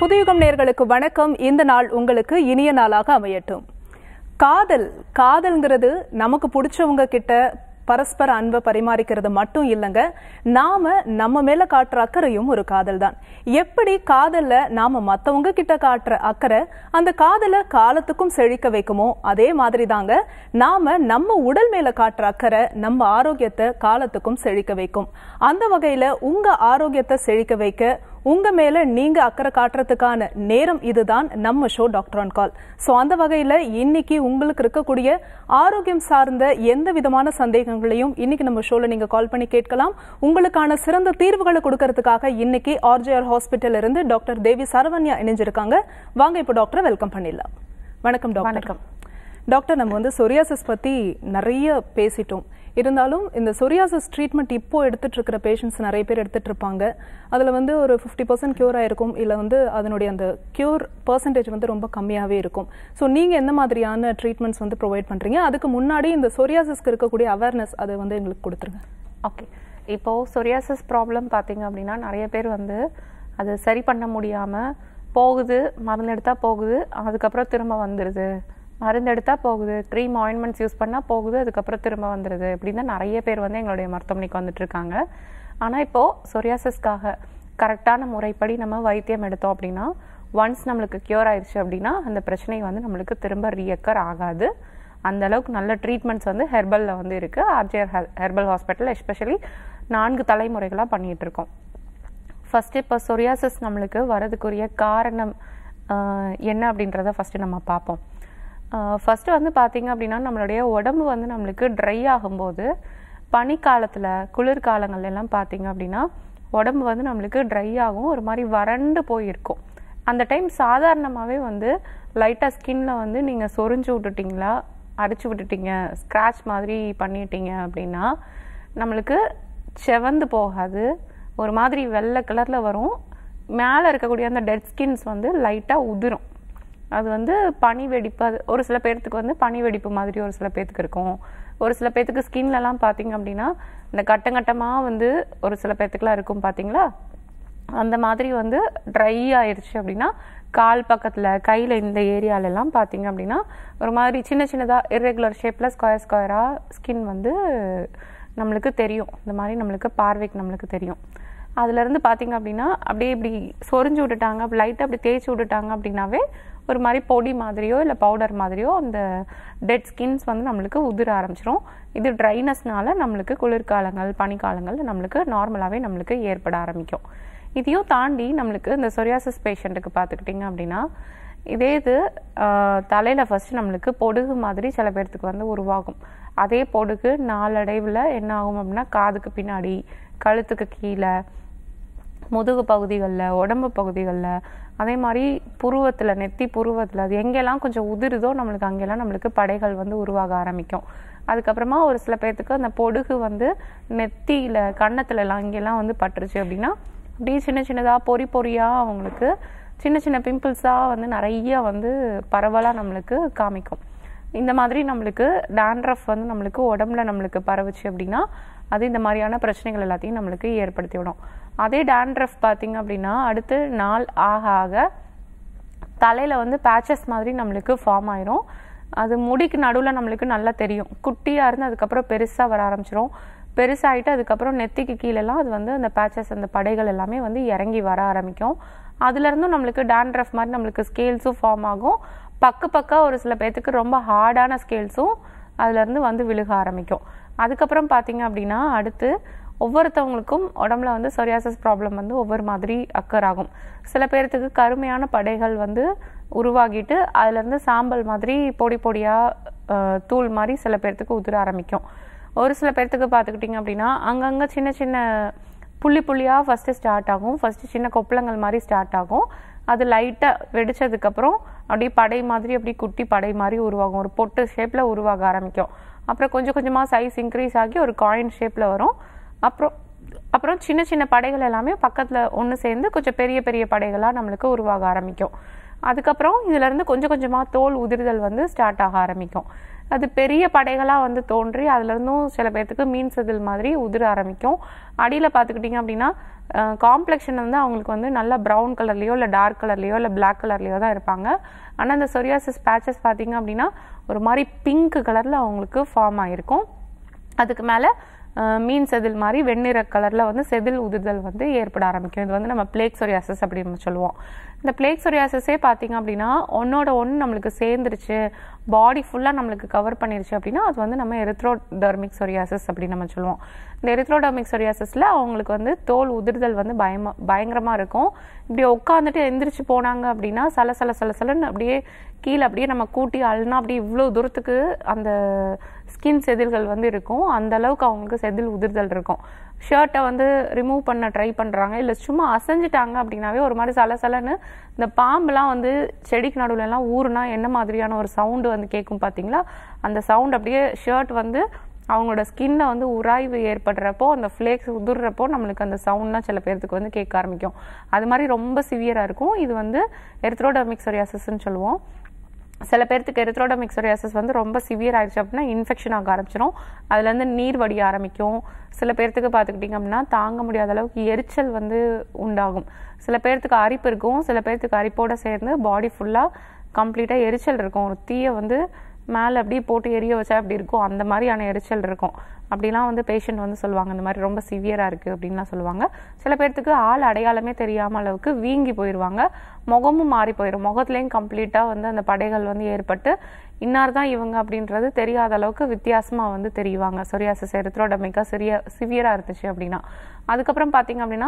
புதுயுகம் நேர்களுக்கு வணக்கம் இந்த நாள் உங்களுக்கு இனிய நாளாக அமையட்டும் காதல் காதல்ங்கிறது நமக்கு பிடிச்சவங்க கிட்ட பரஸ்பர அன்பை பரிமாறிக்கிறது மட்டும் இல்லைங்க நாம நம்ம மேல காட்டுற அக்கறையும் ஒரு காதல் தான் எப்படி காதல்ல நாம மத்தவங்க கிட்ட காட்டுற அக்கறை அந்த காதலை காலத்துக்கும் செழிக்க வைக்குமோ அதே மாதிரி தாங்க நாம நம்ம உடல் மேல காட்டுற அக்கறை நம்ம ஆரோக்கியத்தை காலத்துக்கும் செழிக்க வைக்கும் அந்த வகையில உங்க ஆரோக்கியத்தை செழிக்க வைக்க உங்க மேல நீங்க அக்கறை காட்டுறதுக்கான நேரம் இதுதான் நம்ம show doctor on call so அந்த வகையில இன்னைக்கு உங்களுக்கு இருக்கக்கூடிய ஆரோக்கியம் சார்ந்த எந்த விதமான சந்தேகங்களையும் இன்னைக்கு நம்ம ஷோல நீங்க கால் பண்ணி கேட்கலாம் உங்களுக்கான சிறந்த தீர்வுகளை கொடுக்கறதுக்காக இன்னைக்கு ஆர்ஜிஆர் ஹாஸ்பிட்டல் இருந்து டாக்டர் தேவி சரவண்யா இணைஞ்சிருக்காங்க வாங்க இப்போ டாக்டரை வெல்கம் பண்ணிடலாம் வணக்கம் டாக்டர் வணக்கம். டாக்டர் நம்ம வந்து சொரியாசிஸ் பத்தி நிறைய பேசிட்டோம் இருந்தாலும் இந்த சொரியாசிஸ் ட்ரீட்மெண்ட் இப்போ எடுத்துட்டு இருக்கிற பேஷண்ட்ஸ் நிறைய பேர் எடுத்துட்டு இருப்பாங்க அதுல வந்து ஒரு ஃபிஃப்டி பர்சன்ட் கியூர் ஆயிருக்கும் இல்ல வந்து அதனுடைய அந்த கியூர் பர்சன்டேஜ் வந்து ரொம்ப கம்மியாவே இருக்கும் ஸோ நீங்க எந்த மாதிரியான ட்ரீட்மெண்ட்ஸ் வந்து ப்ரொவைட் பண்றீங்க அதுக்கு முன்னாடி இந்த சொரியாசிஸ்க்கு இருக்கக்கூடிய அவேர்னஸ் அதை வந்து எங்களுக்கு கொடுத்துருங்க ஓகே இப்போ சொரியாசிஸ் ப்ராப்ளம் பார்த்தீங்க அப்படின்னா நிறைய பேர் வந்து அது சரி பண்ண முடியாம போகுது மருந்து எடுத்தா போகுது அதுக்கப்புறம் திரும்ப வந்துடுது மருந்து எடுத்தா போகுது க்ரீம் ஆயின்மெண்ட்ஸ் யூஸ் பண்ணா போகுது அதுக்கப்புறம் திரும்ப வந்துடுது இப்படின்னு தான் நிறைய பேர் வந்து எங்களுடைய மருத்துவமனைக்கு வந்துட்டு இருக்காங்க ஆனா இப்போ சொரியாசிஸ்க்காக கரெக்டான முறைப்படி நம்ம வைத்தியம் எடுத்தோம் அப்படின்னா ஒன்ஸ் நம்மளுக்கு கியூர் ஆயிடுச்சு அப்படின்னா அந்த பிரச்சனை வந்து நம்மளுக்கு திரும்ப ரீயக்கர் ஆகாது அந்த அளவுக்கு நல்ல ட்ரீட்மெண்ட்ஸ் வந்து ஹெர்பல்ல வந்து இருக்கு ஆர்ஜிஆர் ஹெர்பல் ஹாஸ்பிட்டல் எஸ்பெஷலி நான்கு தலைமுறைகளாக பண்ணிட்டு இருக்கோம் ஃபர்ஸ்ட் இப்போ சொரியாசிஸ் நம்மளுக்கு வரதுக்குரிய காரணம் ஆஹ், என்ன அப்படின்றத ஃபர்ஸ்ட் நம்ம பார்ப்போம் ஃபர்ஸ்ட் வந்து பார்த்தீங்க அப்படின்னா நம்மளுடைய உடம்பு வந்து நம்மளுக்கு ட்ரை ஆகும்போது பனிக்காலத்தில் குளிர்காலங்கள்ல எல்லாம் பார்த்தீங்க அப்படின்னா உடம்பு வந்து நம்மளுக்கு ட்ரை ஆகும் ஒரு மாதிரி வறண்டு போயிருக்கும் அந்த டைம் சாதாரணமாகவே வந்து லைட்டாக ஸ்கின்ல வந்து நீங்கள் சொரிஞ்சு விட்டுட்டீங்களா அரிச்சு விட்டுட்டீங்க ஸ்க்ராட்ச் மாதிரி பண்ணிட்டீங்க அப்படின்னா நம்மளுக்கு செவந்து போகாது ஒரு மாதிரி வெள்ளை கலரில் வரும் மேலே இருக்கக்கூடிய அந்த டெட் ஸ்கின்ஸ் வந்து லைட்டாக உதிரும் அது வந்து பனி வெடிப்பு அது ஒரு சில பேர்த்துக்கு வந்து பனி வெடிப்பு மாதிரி ஒரு சில பேர்த்துக்கு இருக்கும் ஒரு சில பேர்த்துக்கு ஸ்கின்லலாம் பார்த்தீங்க அப்படின்னா இந்த கட்டங்கட்டமாக வந்து ஒரு சில பேர்த்துக்குலாம் இருக்கும் பார்த்தீங்களா அந்த மாதிரி வந்து ட்ரை ஆயிருச்சு அப்படின்னா கால் பக்கத்தில் கையில் இந்த ஏரியால எல்லாம் பார்த்தீங்க அப்படின்னா ஒரு மாதிரி சின்ன சின்னதாக இர்ரெகுலர் ஷேப்பில் ஸ்கொயர் ஸ்கொயராக ஸ்கின் வந்து நம்மளுக்கு தெரியும் இந்த மாதிரி நம்மளுக்கு பார்வைக்கு நம்மளுக்கு தெரியும் அதுலேருந்து பார்த்தீங்க அப்படின்னா அப்படியே இப்படி சொரிஞ்சு விட்டுட்டாங்க அப்படி லைட்டாக அப்படி தேய்ச்சி விட்டுட்டாங்க அப்படின்னாவே ஒரு மாதிரி பொடி மாதிரியோ இல்லை பவுடர் மாதிரியோ அந்த டெட் ஸ்கின்ஸ் வந்து நம்மளுக்கு உதிர ஆரம்பிச்சிரும் இது ட்ரைனஸ்னால நம்மளுக்கு குளிர்காலங்கள் பனிக்காலங்கள் நம்மளுக்கு நார்மலாகவே நம்மளுக்கு ஏற்பட ஆரம்பிக்கும் இதையும் தாண்டி நம்மளுக்கு இந்த சொரியாசிஸ் பேஷண்ட்டுக்கு பார்த்துக்கிட்டிங்க அப்படின்னா இதே இது தலையில் ஃபர்ஸ்ட் நம்மளுக்கு பொடுகு மாதிரி சில பேர்த்துக்கு வந்து உருவாகும் அதே பொடுகு நாளடைவில் என்ன ஆகும் அப்படின்னா காதுக்கு பின்னாடி கழுத்துக்கு கீழே முதுகு பகுதிகளில் உடம்பு பகுதிகளில் அதே மாதிரி புருவத்தில் நெத்தி புருவத்தில் அது எங்கெல்லாம் கொஞ்சம் உதிருதோ நம்மளுக்கு அங்கெல்லாம் நம்மளுக்கு படைகள் வந்து உருவாக ஆரம்பிக்கும் அதுக்கப்புறமா ஒரு சில பேர்த்துக்கு அந்த பொடுகு வந்து நெத்தியில் கன்னத்துலலாம் இங்கெல்லாம் வந்து பட்டுருச்சு அப்படின்னா அப்படியே சின்ன சின்னதாக பொறி பொறியாக அவங்களுக்கு சின்ன சின்ன பிம்பிள்ஸாக வந்து நிறைய வந்து பரவலாக நம்மளுக்கு காமிக்கும் இந்த மாதிரி நம்மளுக்கு டேண்ட்ரஃப் வந்து நம்மளுக்கு உடம்புல நம்மளுக்கு பரவுச்சு அப்படின்னா அது இந்த மாதிரியான பிரச்சனைகள் எல்லாத்தையும் நம்மளுக்கு ஏற்படுத்தி விடும் அதே டேண்ட்ரஃப் பார்த்தீங்க அப்படின்னா அடுத்து நாள் ஆக ஆக தலையில் வந்து பேச்சஸ் மாதிரி நம்மளுக்கு ஃபார்ம் ஆயிரும் அது முடிக்கு நடுவில் நம்மளுக்கு நல்லா தெரியும் குட்டியாக இருந்து அதுக்கப்புறம் பெருசாக வர ஆரம்பிச்சிரும் பெருசாகிட்டு அதுக்கப்புறம் நெத்திக்கு கீழெல்லாம் அது வந்து அந்த பேச்சஸ் அந்த படைகள் எல்லாமே வந்து இறங்கி வர ஆரம்பிக்கும் அதுலேருந்தும் நம்மளுக்கு டேண்ட்ரஃப் மாதிரி நம்மளுக்கு ஸ்கேல்ஸும் ஃபார்ம் ஆகும் பக்க பக்கா ஒரு சில பேர்த்துக்கு ரொம்ப ஹார்டான ஸ்கேல்ஸும் அதுலேருந்து வந்து விழுக ஆரம்பிக்கும் அதுக்கப்புறம் பார்த்தீங்க அப்படின்னா அடுத்து ஒவ்வொருத்தவங்களுக்கும் உடம்புல வந்து சொரியாசிஸ் ப்ராப்ளம் வந்து ஒவ்வொரு மாதிரி அக்கர் ஆகும் சில பேர்த்துக்கு கருமையான படைகள் வந்து உருவாகிட்டு அதுலேருந்து சாம்பல் மாதிரி பொடி பொடியாக தூள் மாதிரி சில பேர்த்துக்கு உதிர ஆரம்பிக்கும் ஒரு சில பேர்த்துக்கு பார்த்துக்கிட்டிங்க அப்படின்னா அங்கங்கே சின்ன சின்ன புள்ளி புள்ளியாக ஃபஸ்ட்டு ஸ்டார்ட் ஆகும் ஃபஸ்ட்டு சின்ன கொப்பளங்கள் மாதிரி ஸ்டார்ட் ஆகும் அது லைட்டாக வெடிச்சதுக்கப்புறம் அப்படியே படை மாதிரி அப்படியே குட்டி படை மாதிரி உருவாகும் ஒரு பொட்டு ஷேப்பில் உருவாக ஆரம்பிக்கும் அப்புறம் கொஞ்சம் கொஞ்சமாக சைஸ் இன்க்ரீஸ் ஆகி ஒரு காயின் ஷேப்பில் வரும் அப்புறம் அப்புறம் சின்ன சின்ன படைகள் எல்லாமே பக்கத்தில் ஒன்று சேர்ந்து கொஞ்சம் பெரிய பெரிய படைகளாக நம்மளுக்கு உருவாக ஆரம்பிக்கும் அதுக்கப்புறம் இதுலேருந்து கொஞ்சம் கொஞ்சமாக தோல் உதிர்தல் வந்து ஸ்டார்ட் ஆக ஆரம்பிக்கும் அது பெரிய படைகளாக வந்து தோன்றி அதுல இருந்தும் சில பேர்த்துக்கு மீன் செதில் மாதிரி உதிர ஆரம்பிக்கும் அடியில் பார்த்துக்கிட்டிங்க அப்படின்னா காம்ப்ளெக்ஷன் வந்து அவங்களுக்கு வந்து நல்லா ப்ரௌன் கலர்லேயோ இல்லை டார்க் கலர்லேயோ இல்லை பிளாக் கலர்லேயோ தான் இருப்பாங்க ஆனால் அந்த சொரியாசிஸ் பேச்சஸ் பார்த்தீங்க அப்படின்னா ஒரு மாதிரி பிங்க் கலரில் அவங்களுக்கு ஃபார்ம் ஆகிருக்கும் அதுக்கு மேலே மீன் செதில் மாதிரி வெண்ணிற கலரில் வந்து செதில் உதிர்தல் வந்து ஏற்பட ஆரம்பிக்கும் இது வந்து நம்ம பிளேக் சொரியாசிஸ் அப்படின்னு நம்ம சொல்லுவோம் இந்த பிளேக் சொரியாசிஸே பார்த்தீங்க அப்படின்னா ஒன்னோட ஒன்று நம்மளுக்கு சேர்ந்துருச்சு பாடி ஃபுல்லாக நம்மளுக்கு கவர் பண்ணிருச்சு அப்படின்னா அது வந்து நம்ம எரித்ரோடர்மிக் சொரியாசிஸ் அப்படின்னு நம்ம சொல்லுவோம் இந்த எரித்ரோடர்மிக் சொரியாசிஸில் அவங்களுக்கு வந்து தோல் உதிர்தல் வந்து பயமா பயங்கரமாக இருக்கும் இப்படி உட்காந்துட்டு எந்திரிச்சு போனாங்க அப்படின்னா சல சல சல சலன்னு அப்படியே கீழே அப்படியே நம்ம கூட்டி அழுனா அப்படியே இவ்வளோ தூரத்துக்கு அந்த ஸ்கின் செதில்கள் வந்து இருக்கும் அந்த அளவுக்கு அவங்களுக்கு செதில் உதிர்தல் இருக்கும் ஷர்ட்டை வந்து ரிமூவ் பண்ண ட்ரை பண்ணுறாங்க இல்லை சும்மா அசைஞ்சிட்டாங்க அப்படின்னாவே ஒரு மாதிரி சலசலன்னு இந்த பாம்புலாம் வந்து செடிக்கு நடுவுல எல்லாம் ஊறுனா என்ன மாதிரியான ஒரு சவுண்டு வந்து கேட்கும் பார்த்தீங்களா அந்த சவுண்ட் அப்படியே ஷர்ட் வந்து அவங்களோட ஸ்கின்ல வந்து உராய்வு ஏற்படுறப்போ அந்த ஃப்ளேக்ஸ் உதிர்றப்போ நம்மளுக்கு அந்த சவுண்ட்லாம் சில பேர்த்துக்கு வந்து கேட்க ஆரம்பிக்கும் அது மாதிரி ரொம்ப சிவியராக இருக்கும் இது வந்து எர்த்ரோடர்மிக் சொரியாசிஸ்ன்னு சொல்லுவோம் சில பேர்த்துக்கு எரித்ரோடமிக் சொரியாசிஸ் வந்து ரொம்ப சிவியர் ஆயிடுச்சு அப்படின்னா இன்ஃபெக்ஷன் ஆக ஆரம்பிச்சிடும் அதுலேருந்து நீர் வடிய ஆரம்பிக்கும் சில பேர்த்துக்கு பார்த்துக்கிட்டிங்க அப்படின்னா தாங்க முடியாத அளவுக்கு எரிச்சல் வந்து உண்டாகும் சில பேர்த்துக்கு அரிப்பு இருக்கும் சில பேர்த்துக்கு அரிப்போட சேர்ந்து பாடி ஃபுல்லாக கம்ப்ளீட்டாக எரிச்சல் இருக்கும் ஒரு தீயை வந்து மேலே அப்படியே போட்டு எரிய வச்சா அப்படி இருக்கும் அந்த மாதிரியான எரிச்சல் இருக்கும் அப்படிலாம் வந்து பேஷண்ட் வந்து சொல்லுவாங்க இந்த மாதிரி ரொம்ப சிவியராக இருக்குது அப்படின்லாம் சொல்லுவாங்க சில பேர்த்துக்கு ஆள் அடையாளமே தெரியாம அளவுக்கு வீங்கி போயிடுவாங்க முகமும் மாறி போயிடும் முகத்துலேயும் கம்ப்ளீட்டாக வந்து அந்த படைகள் வந்து ஏற்பட்டு இன்னார் தான் இவங்க அப்படின்றது தெரியாத அளவுக்கு வித்தியாசமாக வந்து தெரியுவாங்க சொரியாசிஸ் எரித்ரோடமிக்கா சிறிய சிவியராக இருந்துச்சு அப்படின்னா அதுக்கப்புறம் பார்த்தீங்க அப்படின்னா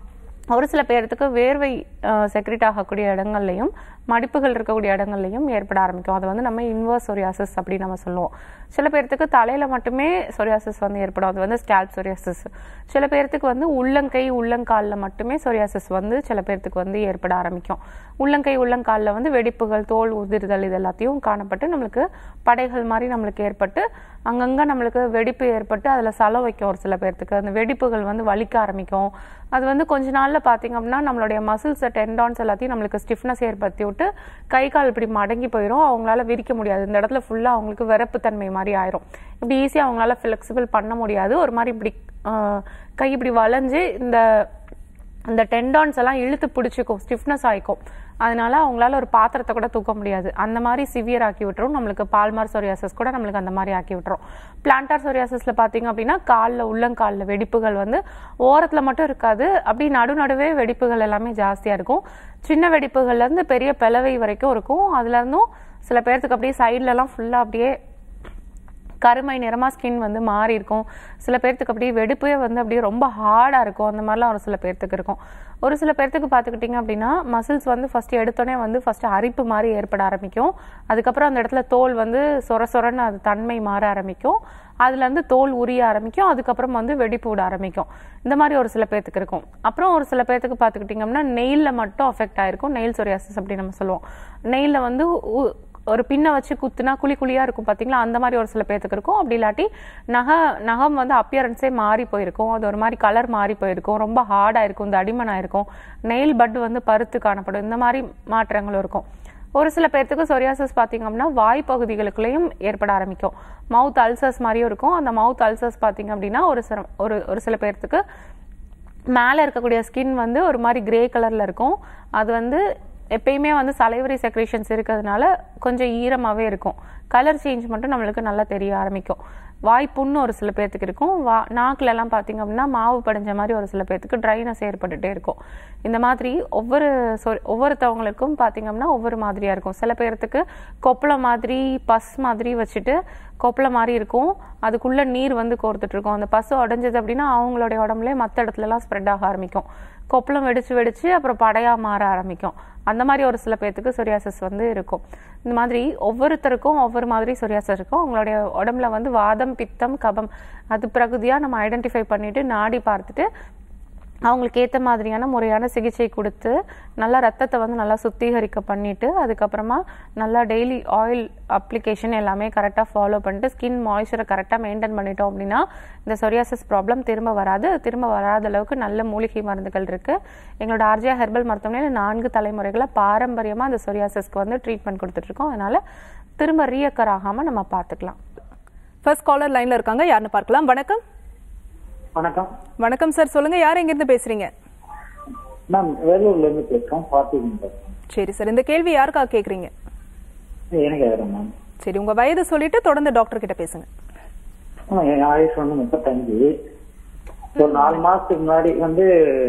ஒரு சில பேர்த்துக்கு வேர்வை செக்ரிட் ஆகக்கூடிய இடங்கள்லையும் மடிப்புகள் இருக்கக்கூடிய இடங்கள்லையும் ஏற்பட ஆரம்பிக்கும் அது வந்து நம்ம இன்வர்ஸ் சொரியாசிஸ் அப்படின்னு நம்ம சொல்லுவோம் சில பேர்த்துக்கு தலையில மட்டுமே சொரியாசிஸ் வந்து ஏற்படும் அது வந்து ஸ்கேல்ப் சொரியாசிஸ் சில பேர்த்துக்கு வந்து உள்ளங்கை உள்ளங்காலில் மட்டுமே சொரியாசிஸ் வந்து சில பேர்த்துக்கு வந்து ஏற்பட ஆரம்பிக்கும் உள்ளங்கை உள்ளங்காலில் வந்து வெடிப்புகள் தோல் உதிர்தல் இது எல்லாத்தையும் காணப்பட்டு நம்மளுக்கு படைகள் மாதிரி நம்மளுக்கு ஏற்பட்டு அங்கங்கே நம்மளுக்கு வெடிப்பு ஏற்பட்டு அதில் சல வைக்கும் ஒரு சில பேர்த்துக்கு அந்த வெடிப்புகள் வந்து வலிக்க ஆரம்பிக்கும் அது வந்து கொஞ்ச நாளில் பார்த்தீங்க அப்படின்னா நம்மளுடைய மசில்ஸ் டெண்டான்ஸ் எல்லாத்தையும் நம்மளுக்கு ஸ்டிஃப்னஸ் ஏற்படுத்தி விட்டு கை கால் இப்படி மடங்கி போயிடும் அவங்களால விரிக்க முடியாது இந்த இடத்துல ஃபுல்லாக அவங்களுக்கு விரப்புத்தன்மை மாதிரி ஆயிரும் இப்படி ஈஸியாக அவங்களால ஃப்ளெக்சிபிள் பண்ண முடியாது ஒரு மாதிரி இப்படி ஆஹ், கை இப்படி வளைஞ்சு இந்த அந்த டெண்டான்ஸ் எல்லாம் இழுத்து பிடிச்சிக்கும் ஸ்டிஃப்னஸ் ஆயிக்கும் அதனால அவங்களால ஒரு பாத்திரத்தை கூட தூக்க முடியாது அந்த மாதிரி சிவியர் ஆக்கி விட்டுரும் நம்மளுக்கு பால்மார் சொரியாசஸ் கூட நம்மளுக்கு அந்த மாதிரி ஆக்கி விட்டுரும் பிளான்டார் சொரியாசஸ்ல பாத்தீங்க அப்படின்னா காலில் உள்ளங்காலில் வெடிப்புகள் வந்து ஓரத்துல மட்டும் இருக்காது அப்படி நடு நடுவே வெடிப்புகள் எல்லாமே ஜாஸ்தியா இருக்கும் சின்ன வெடிப்புகள்ல இருந்து பெரிய பிளவை வரைக்கும் இருக்கும் அதுல இருந்தும் சில பேர்த்துக்கு அப்படியே சைட்ல எல்லாம் ஃபுல்லா அப்படியே கருமை நிறமா ஸ்கின் வந்து மாறி இருக்கும் சில பேர்த்துக்கு அப்படியே வெடிப்பே வந்து அப்படியே ரொம்ப ஹார்டா இருக்கும் அந்த மாதிரிலாம் ஒரு சில பேர்த்துக்கு இருக்கும் ஒரு சில பேர்த்துக்கு பார்த்துக்கிட்டிங்க அப்படின்னா மசில்ஸ் வந்து ஃபர்ஸ்ட் எடுத்தோடனே வந்து ஃபர்ஸ்ட் அரிப்பு மாதிரி ஏற்பட ஆரம்பிக்கும் அதுக்கப்புறம் அந்த இடத்துல தோல் வந்து சொர சொரன்னு அது தன்மை மாற ஆரம்பிக்கும் அதுல இருந்து தோல் உரிய ஆரம்பிக்கும் அதுக்கப்புறம் வந்து வெடிப்பு விட ஆரம்பிக்கும் இந்த மாதிரி ஒரு சில பேர்த்துக்கு இருக்கும் அப்புறம் ஒரு சில பேர்த்துக்கு பார்த்துக்கிட்டிங்க அப்படின்னா நெயில்ல மட்டும் அஃபெக்ட் ஆயிருக்கும் நெயில் சொரியாசிஸ் அப்படின்னு நம்ம சொல்லுவோம் நெயில்ல வந்து உ- ஒரு பின்னை வச்சு குத்துனா குழி குழியா இருக்கும் பாத்தீங்களா அந்த மாதிரி ஒரு சில பேர்த்துக்கு இருக்கும் அப்படி இல்லாட்டி நகை நகம் வந்து அப்பியரன்ஸே மாறி போயிருக்கும் அது ஒரு மாதிரி கலர் மாறி போயிருக்கும் ரொம்ப ஹார்டா இருக்கும் இந்த அடிமனா இருக்கும் நெயில் பட் வந்து பருத்து காணப்படும் இந்த மாதிரி மாற்றங்களும் இருக்கும் ஒரு சில பேர்த்துக்கு சொரியாசிஸ் பார்த்தீங்க அப்படின்னா வாய் பகுதிகளுக்குள்ளேயும் ஏற்பட ஆரம்பிக்கும் மவுத் அல்சர்ஸ் மாதிரியும் இருக்கும் அந்த மவுத் அல்சர்ஸ் பார்த்தீங்க அப்படின்னா ஒரு சில ஒரு ஒரு சில பேர்த்துக்கு மேலே இருக்கக்கூடிய ஸ்கின் வந்து ஒரு மாதிரி கிரே கலர்ல இருக்கும் அது வந்து எப்பயுமே வந்து சலைவரி செக்ரேஷன்ஸ் இருக்கிறதுனால கொஞ்சம் ஈரமாவே இருக்கும் கலர் சேஞ்ச் மட்டும் நம்மளுக்கு நல்லா தெரிய ஆரம்பிக்கும் வாய் புண்ணு ஒரு சில பேர்த்துக்கு இருக்கும் வா நாக்குல எல்லாம் பார்த்தீங்க அப்படின்னா மாவு படிஞ்ச மாதிரி ஒரு சில பேர்த்துக்கு ட்ரைனஸ் ஏற்பட்டுட்டே இருக்கும் இந்த மாதிரி ஒவ்வொரு சொ- ஒவ்வொருத்தவங்களுக்கும் பார்த்தீங்க அப்படின்னா ஒவ்வொரு மாதிரியா இருக்கும் சில பேர்த்துக்கு கொப்பளம் மாதிரி பஸ் மாதிரி வச்சுட்டு கொப்பளம் மாதிரி இருக்கும் அதுக்குள்ள நீர் வந்து கோர்த்துட்டு இருக்கும் அந்த பசு உடஞ்சது அப்படின்னா அவங்களுடைய உடம்புல மற்ற இடத்துல எல்லாம் ஸ்ப்ரெட் ஆக ஆரம்பிக்கும் கொப்பளம் வெடிச்சு வெடிச்சு அப்புறம் படையா மாற ஆரம்பிக்கும் அந்த மாதிரி ஒரு சில பேர்த்துக்கு சொரியாசிஸ் வந்து இருக்கும் இந்த மாதிரி ஒவ்வொருத்தருக்கும் ஒவ்வொரு மாதிரி சொரியாசிஸ் இருக்கும் அவங்களுடைய உடம்புல வந்து வாதம் பித்தம் கபம் அது பிரகுதியா நம்ம ஐடென்டிஃபை பண்ணிட்டு நாடி பார்த்துட்டு அவங்களுக்கு ஏற்ற மாதிரியான முறையான சிகிச்சை கொடுத்து நல்லா ரத்தத்தை வந்து நல்லா சுத்திகரிக்க பண்ணிட்டு அதுக்கப்புறமா நல்லா டெய்லி ஆயில் அப்ளிகேஷன் எல்லாமே கரெக்டாக ஃபாலோ பண்ணிட்டு ஸ்கின் மாய்ஸ்சரை கரெக்டாக மெயின்டைன் பண்ணிட்டோம் அப்படின்னா இந்த சொரியாசிஸ் ப்ராப்ளம் திரும்ப வராது திரும்ப வராத அளவுக்கு நல்ல மூலிகை மருந்துகள் இருக்கு எங்களோட ஆர்ஜியா ஹெர்பல் மருத்துவமனையில் நான்கு தலைமுறைகளை பாரம்பரியமாக அந்த சொரியாசிஸ்க்கு வந்து ட்ரீட்மெண்ட் கொடுத்துட்டு இருக்கோம் அதனால திரும்ப ரீயக்கர் ஆகாமல் நம்ம பார்த்துக்கலாம் ஃபர்ஸ்ட் காலர் லைன்ல இருக்காங்க யாருன்னு பார்க்கலாம் வணக்கம் வணக்கம் வணக்கம் சார் சொல்லுங்க யார் எங்கிருந்து பேசுறீங்க மேம் வேலூர்ல இருந்து பேசுறோம் பார்த்திபன் பேசுறேன் சரி சார் இந்த கேள்வி யாருக்காக கேக்குறீங்க எனக்கு ஆயிரம் மேம் சரி உங்க வயது சொல்லிட்டு தொடர்ந்து டாக்டர் கிட்ட பேசுங்க ஆமா, என் ஆயுஷ் வந்து முப்பத்தஞ்சு ஒரு நாலு மாசத்துக்கு முன்னாடி வந்து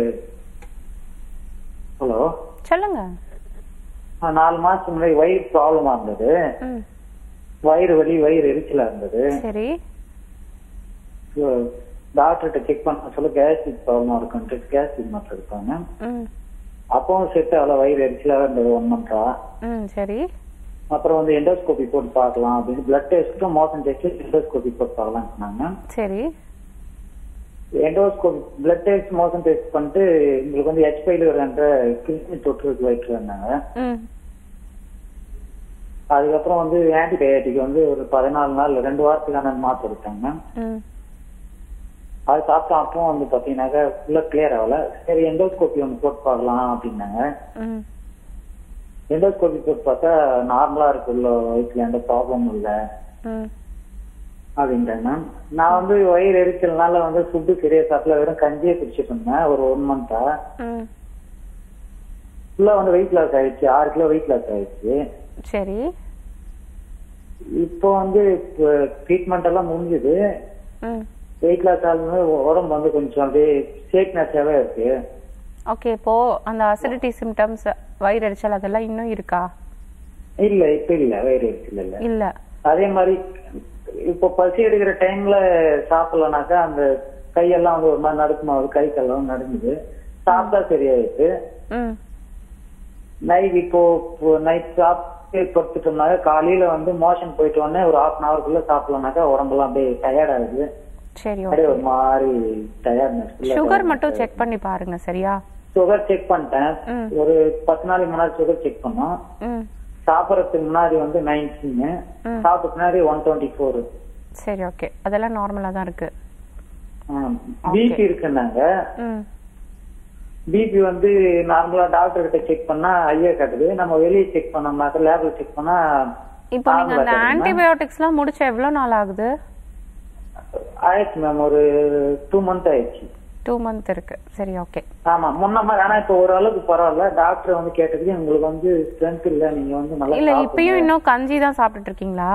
ஹலோ சொல்லுங்க நாலு மாசத்துக்கு முன்னாடி வயிறு ப்ராப்ளமா இருந்தது ம் வயிறு வலி வயிறு எரிச்சலா இருந்தது சரி டாக்டர்கிட்ட செக் பண்ண சொல்ல கேஸ்ட்ரிக் ப்ராப்ளமா இருக்குன்ட்டு கேஸ்ட்ரிக் மாத்திரை எடுத்தாங்க ம் அப்பவும் செட் ஆகல வயிறு எரிச்சலா இருந்தது ஒன் மந்த்தா ம் சரி அப்புறம் வந்து எண்டோஸ்கோபி போட்டு பார்க்கலாம் அப்படின்னு பிளட் டெஸ்ட்டும் மோஷன் டெஸ்ட் எண்டோஸ்கோபி போட்டு பார்க்கலாம் சொன்னாங்க சரி endoscopy blood test motion test பண்ணிட்டு உங்களுக்கு வந்து ஹெச் என்ற கிருமி தொற்று வயிற்று வந்தாங்க ம் அதுக்கப்புறம் வந்து ஆன்டிபயோட்டிக் வந்து ஒரு பதினாலு நாள் ரெண்டு வாரத்துக்கான மாத்திரை எடுத்தாங்க ம் அது சாப்பிட்டா அப்பவும் வந்து பாத்தீங்கன்னாக்கா ஃபுல்லா கிளியர் ஆகல சரி எண்டோஸ்கோபி ஒன்று போட்டு பார்க்கலாம் அப்படின்னாங்க ம் எண்டோஸ்கோபி போட்டு பார்த்தா நார்மலா இருக்கு உள்ள வயிற்றுல எந்த ப்ராப்ளமும் இல்லை ம் அப்படின்ட்டாங்க நான் வந்து வயிறு எரிச்சல்னால வந்து ஃபுட்டு சரியா சாப்பிடல வெறும் கஞ்சியே குடிச்சிட்டு இருந்தேன் ஒரு ஒன் மந்தா ம் ஃபுல்லா வந்து வெயிட் லாஸ் ஆயிடுச்சு ஆறு கிலோ வெயிட் லாஸ் ஆயிடுச்சு சரி இப்போ வந்து ட்ரீட்மெண்ட் எல்லாம் முடிஞ்சுது ம் வெயிட் லாஸ் ஆகும்போது உடம்பு வந்து கொஞ்சம் அப்படியே ஷேக்னஸாவே இருக்கு ஓகே இப்போ அந்த அசிடிட்டி சிம்டம்ஸ் வயிறு எரிச்சல் அதெல்லாம் இன்னும் இருக்கா இல்ல இப்ப இல்ல வயிறு எரிச்சல் இல்ல இல்ல அதே மாதிரி இப்போ பசி எடுக்கிற டைம்ல சாப்பிடலனாக்கா அந்த கையெல்லாம் வந்து ஒரு மாதிரி நடுக்குமாவது கை காலெல்லாம் நடுங்குது சாப்பிட்டா சரியாயிடுது ம் நைட் இப்போ நைட் சாப்பிட்டு படுத்துட்டோம்னாக்க காலையில வந்து மோஷன் போயிட்டு உடனே ஒரு ஹாஃப் அன் ஹவருக்குள்ள சாப்பிடலனாக்கா உடம்பெல்லாம் அப்படியே டயர்ட் ஆகுது சரி அப்படியே ஓகே ஒரு மாதிரி டயர்ட்னஸ் சுகர் மட்டும் செக் பண்ணி பாருங்க சரியா சுகர் செக் பண்ணிட்டேன் ம். ஒரு பத்து நாளைக்கு முன்னாடி சுகர் செக் பண்ணோம் ம் சாப்பிடறதுக்கு முன்னாடி வந்து நைன்டீன் ம். சாப்பிட்டு முன்னாடி ஒன் டுவெண்ட்டி ஃபோர் சரி ஓகே அதெல்லாம் நார்மலாக தான் இருக்கு பிபி இருக்குன்னாங்க ம் பிபி வந்து நார்மலா டாக்டர் கிட்ட செக் பண்ணா ஐயா காட்டுது நம்ம வெளியே செக் பண்ணோம்னாக்க லேப்ல செக் பண்ணா இப்போ நீங்க அந்த normal ஆ தெரியுமா? ஆன்டிபயோட்டிக்ஸ்லாம் முடிச்ச எவ்வளோ நாள் ஆகுது ஆயிடுச்சு மேம் ஒரு டூ மந்த் ஆயிடுச்சு டூ மந்த் இருக்கு சரி ஓகே ஆமா முன்ன மாதிரி ஆனா இப்ப ஓரளவுக்கு பரவாயில்ல டாக்டர் வந்து கேட்டதுக்கு உங்களுக்கு வந்து ஸ்ட்ரென்த் இல்ல நீங்க வந்து நல்லா இல்ல சாப்பிடுங்க. இப்பயும் இன்னும் கஞ்சி தான் சாப்பிட்டுட்டு இருக்கீங்களா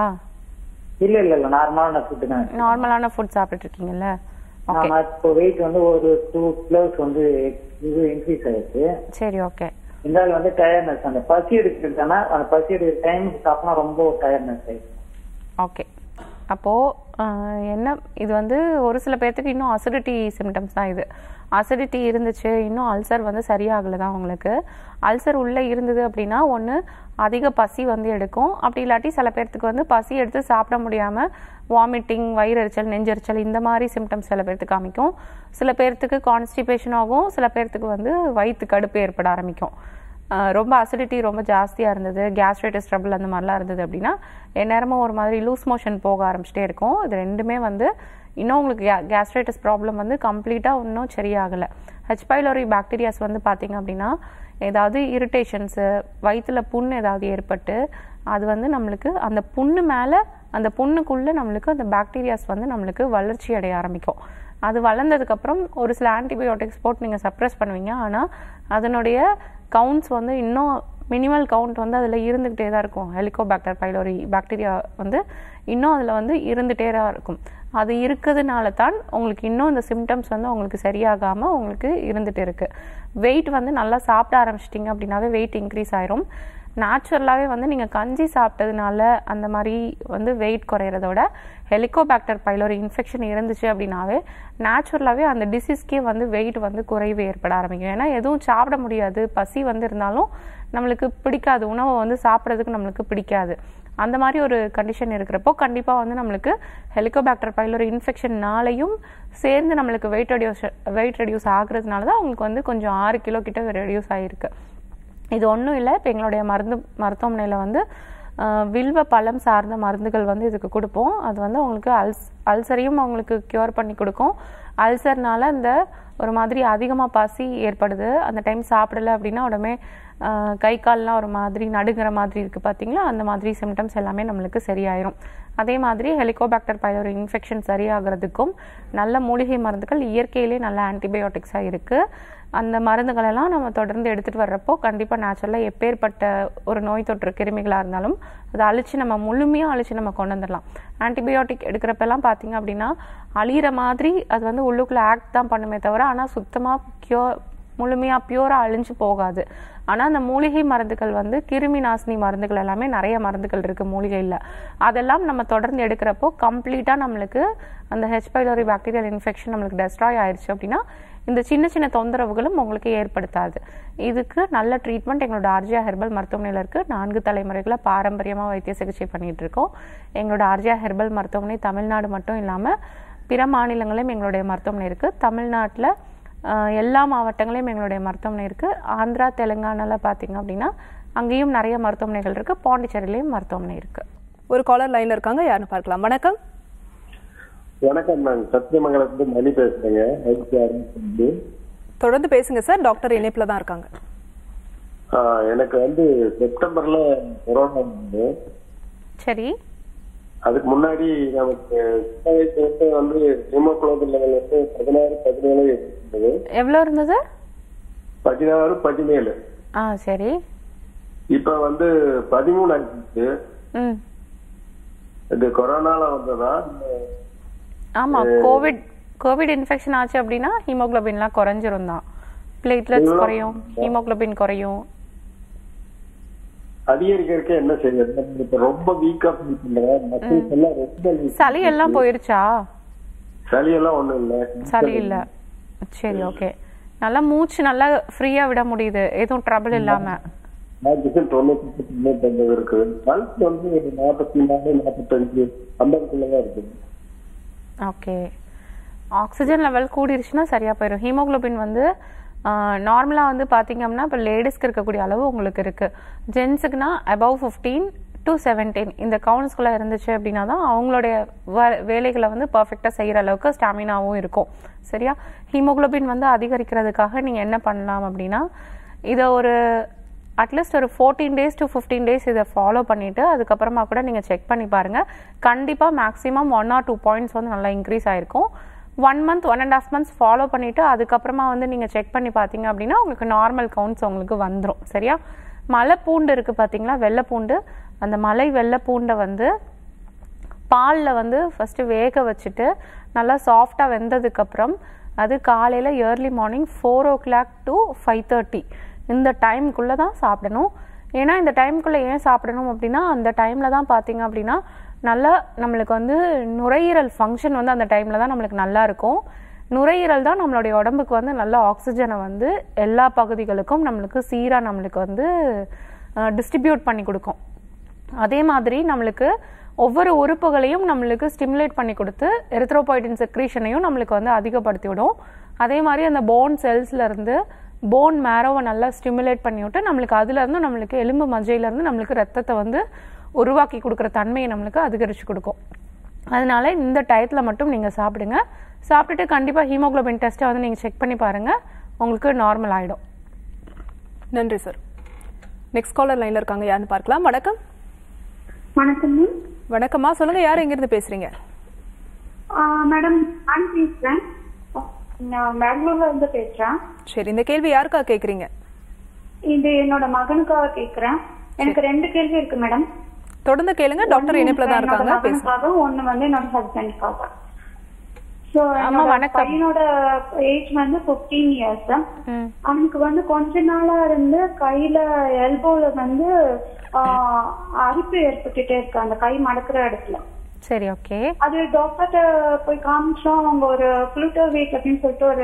இல்ல இல்ல இல்ல நார்மலான ஃபுட் தான் நார்மலான ஃபுட் சாப்பிட்டுட்டு இருக்கீங்கல்ல ஓகே ஆமா இப்போ வெயிட் வந்து ஒரு டூ கிலோஸ் வந்து இது இன்க்ரீஸ் ஆயிடுச்சு சரி ஓகே இருந்தாலும் வந்து டயர்ட்னஸ் அந்த பசி எடுக்கிறதுனா அந்த பசி எடுக்கிற டைமுக்கு சாப்பிட்டா ரொம்ப டயர்ட்னஸ் ஆயிடுச்சு ஓகே அப்போ ஆஹ், என்ன இது வந்து ஒரு சில பேர்த்துக்கு இன்னும் அசிடிட்டி சிம்டம்ஸ் தான் இது அசிடிட்டி இருந்துச்சு இன்னும் அல்சர் வந்து சரியாகல தான் உங்களுக்கு அல்சர் உள்ளே இருந்தது அப்படின்னா ஒன்று அதிக பசி வந்து எடுக்கும் அப்படி இல்லாட்டி சில பேர்த்துக்கு வந்து பசி எடுத்து சாப்பிட முடியாமல் வாமிட்டிங் வயிறெரிச்சல் நெஞ்செரிச்சல் இந்த மாதிரி சிம்டம்ஸ் சில பேர்த்துக்கு காமிக்கும் சில பேர்த்துக்கு கான்ஸ்டிபேஷன் ஆகும் சில பேர்த்துக்கு வந்து வயிற்று கடுப்பு ஏற்பட ஆரம்பிக்கும் ஆஹ் ரொம்ப அசிடிட்டி ரொம்ப ஜாஸ்தியாக இருந்தது கேஸ்ட்ரைட்டிஸ் ட்ரபிள் அந்த மாதிரிலாம் இருந்தது அப்படின்னா எந்நேரமும் ஒரு மாதிரி லூஸ் மோஷன் போக ஆரம்பிச்சிட்டே இருக்கும் இது ரெண்டுமே வந்து இன்னும் உங்களுக்கு கேஸ்ட்ரைட்டிஸ் ப்ராப்ளம் வந்து கம்ப்ளீட்டாக இன்னும் சரியாகலை ஹெச் பைலோரி பாக்டீரியாஸ் வந்து பார்த்தீங்க அப்படின்னா ஏதாவது இரிட்டேஷன்ஸு வயிற்றுல புண் ஏதாவது ஏற்பட்டு அது வந்து நம்மளுக்கு அந்த புண்ணு மேலே அந்த புண்ணுக்குள்ளே நம்மளுக்கு அந்த பாக்டீரியாஸ் வந்து நம்மளுக்கு வளர்ச்சி அடைய ஆரம்பிக்கும் அது வளர்ந்ததுக்கப்புறம் ஒரு சில ஆன்டிபயோட்டிக்ஸ் போட்டு நீங்கள் சப்ரஸ் பண்ணுவீங்க ஆனால் அதனுடைய கவுண்ட்ஸ் வந்து இன்னும் மினிமல் கவுண்ட் வந்து அதில் இருந்துக்கிட்டே தான் இருக்கும் ஹெலிகோபாக்டர் பைலோரி பாக்டீரியா வந்து இன்னும் அதில் வந்து இருந்துகிட்டே தான் இருக்கும் அது இருக்கிறதுனால தான் உங்களுக்கு இன்னும் இந்த சிம்டம்ஸ் வந்து உங்களுக்கு சரியாகாமல் உங்களுக்கு இருந்துட்டு இருக்கு வெயிட் வந்து நல்லா சாப்பிட ஆரம்பிச்சிட்டிங்க அப்படின்னாவே வெயிட் இன்க்ரீஸ் ஆயிரும் நேச்சுரலாகவே வந்து நீங்கள் கஞ்சி சாப்பிட்டதுனால அந்த மாதிரி வந்து வெயிட் குறையிறத விட ஹெலிகோபாக்டர் பைலோரி இன்ஃபெக்ஷன் இருந்துச்சு அப்படின்னாவே நேச்சுரலாகவே அந்த டிசீஸ்க்கே வந்து வெயிட் வந்து குறைவு ஏற்பட ஆரம்பிக்கும் ஏன்னா எதுவும் சாப்பிட முடியாது பசி வந்து இருந்தாலும் நம்மளுக்கு பிடிக்காது உணவை வந்து சாப்பிட்றதுக்கு நம்மளுக்கு பிடிக்காது அந்த மாதிரி ஒரு கண்டிஷன் இருக்கிறப்போ கண்டிப்பாக வந்து நம்மளுக்கு ஹெலிகோபாக்டர் பைலோரி இன்ஃபெக்ஷன்னாலையும் சேர்ந்து நம்மளுக்கு வெயிட் ரெடியூஸ் வெயிட் ரெடியூஸ் ஆகுறதுனால தான் உங்களுக்கு வந்து கொஞ்சம் ஆறு கிலோ கிட்ட ரெடியூஸ் ஆகிருக்கு இது ஒன்றும் இல்லை இப்போ எங்களுடைய மருந்து மருத்துவமனையில் வந்து ஆஹ், வில்வ பழம் சார்ந்த மருந்துகள் வந்து இதுக்கு கொடுப்போம் அது வந்து உங்களுக்கு அல்ஸ் அல்சரையும் உங்களுக்கு க்யூர் பண்ணி கொடுக்கும் அல்சர்னால இந்த ஒரு மாதிரி அதிகமாக பசி ஏற்படுது அந்த டைம் சாப்பிடல அப்படின்னா உடனே ஆஹ், கை கால்லாம் ஒரு மாதிரி நடுங்கிற மாதிரி இருக்குது பார்த்தீங்களா அந்த மாதிரி சிம்டம்ஸ் எல்லாமே நம்மளுக்கு சரியாயிரும் அதே மாதிரி ஹெலிகோபாக்டர் பைலோரி இன்ஃபெக்ஷன் சரியாகிறதுக்கும் நல்ல மூலிகை மருந்துகள் இயற்கையிலே நல்ல ஆன்டிபயோட்டிக்ஸாக இருக்குது அந்த மருந்துகளெல்லாம் நம்ம தொடர்ந்து எடுத்துகிட்டு வர்றப்போ கண்டிப்பாக நேச்சுரலாக எப்பேற்பட்ட ஒரு நோய் தொற்று கிருமிகளாக இருந்தாலும் அதை அழிச்சு நம்ம முழுமையாக அழிச்சு நம்ம கொண்டு வந்துடலாம் ஆன்டிபயோட்டிக் எடுக்கிறப்பெல்லாம் பார்த்தீங்க அப்படின்னா அழியிற மாதிரி அது வந்து உள்ளுக்குள்ளே ஆக்ட் தான் பண்ணுமே தவிர ஆனால் சுத்தமாக க்யூ முழுமையாக பியூராக அழிஞ்சு போகாது ஆனால் அந்த மூலிகை மருந்துகள் வந்து கிருமி நாசினி மருந்துகள் எல்லாமே நிறைய மருந்துகள் இருக்குது மூலிகையில் அதெல்லாம் நம்ம தொடர்ந்து எடுக்கிறப்போ கம்ப்ளீட்டாக நம்மளுக்கு அந்த ஹெச் பைலோரி பாக்டீரியல் இன்ஃபெக்ஷன் நம்மளுக்கு டெஸ்ட்ராய் ஆயிடுச்சு அப்படின்னா இந்த சின்ன சின்ன தொந்தரவுகளும் உங்களுக்கு ஏற்படுத்தாது இதுக்கு நல்ல ட்ரீட்மெண்ட் எங்களோட ஆர்ஜியா ஹெர்பல் மருத்துவமனையில் இருக்குது நான்கு தலைமுறைகளாக பாரம்பரியமாக வைத்திய சிகிச்சை பண்ணிட்டு இருக்கோம் எங்களோட ஆர்ஜியா ஹெர்பல் மருத்துவமனை தமிழ்நாடு மட்டும் இல்லாமல் பிற மாநிலங்களிலும் எங்களுடைய மருத்துவமனை இருக்குது தமிழ்நாட்டில் ஆஹ் எல்லா மாவட்டங்களையும் எங்களுடைய மருத்துவமனை இருக்குது ஆந்திரா தெலுங்கானால பார்த்தீங்க அப்படின்னா அங்கேயும் நிறைய மருத்துவமனைகள் இருக்குது பாண்டிச்சேரியிலையும் மருத்துவமனை இருக்குது ஒரு காலர் லைன்ல இருக்காங்க யாருன்னு பார்க்கலாம் வணக்கம் வணக்கம் நான் சத்தியமங்கலத்துல மணி பேசுறேங்க ஐசிஆர்னு சொல்லி தொடர்ந்து பேசுங்க சார் டாக்டர் இணைப்புல தான் இருக்காங்க ஆஹ் எனக்கு வந்து செப்டம்பர்ல கொரோனா வந்து சரி அதுக்கு முன்னாடி நமக்கு சின்ன வயசுல இருந்து வந்து ஹீமோகுளோபின் லெவல் வந்து பதினாறு பதினேழு இருந்தது எவ்வளோ இருந்தது பதினாறு பதினேழு ஆ சரி இப்ப வந்து பதிமூணு ஆயிடுச்சு ம் இது கொரோனால வந்ததா ஆமாம் கோவிட் கோவிட் இன்ஃபெக்ஷன் ஆச்சு அப்படின்னா ஹீமோகுளோபின்லாம் குறைஞ்சிரும் தான் பிளேட்லெட்ஸ் குறையும் ஹீமோகுளோபின் குறையும் அதிகரிக்கிறதுக்கு என்ன செய்யறது இப்ப ரொம்ப வீக்கா ஃபீல் பண்றேன் மசில்ஸ் எல்லாம் ரொம்ப weak. சளி எல்லாம் போயிருச்சா சளி எல்லாம் ஒண்ணும் இல்ல சளி இல்லை சரி ஓகே நல்லா மூச்சு நல்லா ஃப்ரீயாக விட முடியுது எதுவும் ட்ரபிள் இல்லாமல் ஆக்சிஜன் தொண்ணூத்தி தொண்ணூத்தி இருக்கு பல்ஸ் வந்து ஒரு நாற்பத்தி நாலு நாற்பத்தஞ்சு ஐம்பதுக்குள்ளதான் இருக்குது ஓகே ஆக்சிஜன் லெவல் கூடிருச்சுன்னா சரியாக போயிடும் ஹீமோகுளோபின் வந்து நார்மலாக வந்து பார்த்தீங்க அப்படின்னா இப்போ லேடிஸ்க்கு இருக்கக்கூடிய அளவு உங்களுக்கு இருக்குது ஜென்ஸுக்குனா அபவ் ஃபிஃப்டீன் டு செவன்டீன் இந்த கவுன்ஸ்குள்ளே இருந்துச்சு அப்படின்னா தான் அவங்களுடைய வ- வேலைகளை வந்து பர்ஃபெக்டாக செய்கிற அளவுக்கு ஸ்டாமினாவும் இருக்கும் சரியா ஹீமோகுளோபின் வந்து அதிகரிக்கிறதுக்காக நீங்கள் என்ன பண்ணலாம் அப்படின்னா இதை ஒரு அட்லீஸ்ட் ஒரு fourteen days to fifteen days இதை ஃபாலோ பண்ணிவிட்டு அதுக்கப்புறமா கூட நீங்கள் செக் பண்ணி பாருங்கள் கண்டிப்பாக maximum one or two points வந்து நல்லா இன்க்ரீஸ் ஆயிருக்கும் one month one and half months follow பண்ணிவிட்டு அதுக்கப்புறமா வந்து நீங்கள் செக் பண்ணி பார்த்தீங்க அப்படின்னா உங்களுக்கு நார்மல் கவுண்ட்ஸ் உங்களுக்கு வந்துடும் சரியா மலை பூண்டு இருக்குது பார்த்தீங்களா வெள்ளை பூண்டு அந்த மலை வெள்ளை பூண்டை வந்து பாலில் வந்து ஃபஸ்ட்டு வேக வச்சுட்டு நல்லா சாஃப்டாக வெந்ததுக்கப்புறம் அது காலையில் early morning four o'clock to five thirty இந்த டைம்குள்ளே தான் சாப்பிடணும் ஏன்னா இந்த டைம்குள்ளே ஏன் சாப்பிடணும் அப்படின்னா அந்த டைமில் தான் பார்த்தீங்க அப்படின்னா நல்லா நம்மளுக்கு வந்து நுரையீரல் ஃபங்க்ஷன் வந்து அந்த டைமில் தான் நம்மளுக்கு நல்லா இருக்கும் நுரையீரல் தான் நம்மளுடைய உடம்புக்கு வந்து நல்ல ஆக்சிஜனை வந்து எல்லா பகுதிகளுக்கும் நம்மளுக்கு சீராக நம்மளுக்கு வந்து டிஸ்ட்ரிபியூட் பண்ணி கொடுக்கும் அதே மாதிரி நம்மளுக்கு ஒவ்வொரு உறுப்புகளையும் நம்மளுக்கு ஸ்டிமுலேட் பண்ணி கொடுத்து எரித்ரோபாய்டின் செக்ரீஷனையும் நம்மளுக்கு வந்து அதிகப்படுத்தி விடும் அதே மாதிரி அந்த போன் செல்ஸ்ல இருந்து போன் மேரோவை நல்லா ஸ்டிமுலேட் பண்ணி விட்டு நம்மளுக்கு அதுல இருந்து நம்மளுக்கு எலும்பு மஜ்ஜையில இருந்து நம்மளுக்கு ரத்தத்தை வந்து உருவாக்கி கொடுக்குற தன்மையை நம்மளுக்கு அதிகரிச்சு கொடுக்கும் அதனால இந்த டயத்தில் மட்டும் நீங்கள் சாப்பிடுங்க சாப்பிட்டுட்டு கண்டிப்பாக ஹீமோகுளோபின் டெஸ்ட்டை வந்து நீங்கள் செக் பண்ணி பாருங்கள் உங்களுக்கு நார்மல் ஆகிடும் நன்றி சார் நெக்ஸ்ட் காலர் லைன்ல இருக்காங்க யாருன்னு பார்க்கலாம் வணக்கம் வணக்கம் மேம் வணக்கம்மா சொல்லுங்க யார் எங்கிருந்து பேசுறீங்க மேடம் நான் பேசுறேன் நான் பெங்களூர்ல இருந்து பேசுறேன் சரி இந்த கேள்வி யாருக்கா கேக்குறீங்க இது என்னோட மகனுக்காக கேக்குறேன் எனக்கு ரெண்டு கேள்வி இருக்கு மேடம் தொடர்ந்து கேளுங்க டாக்டர் இணைப்புல தான் இருக்காங்க பேசுங்க மகனுக்காக ஒண்ணு வந்து என்னோட ஹஸ்பண்டுக்காக சோ ஆமா, வணக்கம். பையனோட ஏஜ் வந்து 15 இயர்ஸ் ம் அவனுக்கு வந்து கொஞ்ச நாளா இருந்து கையில எல்போல வந்து ஆஹ், அரிப்பு ஏற்பட்டுட்டே இருக்கு அந்த கை மடக்குற இடத்துல சரி ஓகே அது டாக்டர்கிட்ட போய் காமிச்சோம் அவங்க ஒரு குளுட்டோவேட் அப்படின்னு சொல்லிட்டு ஒரு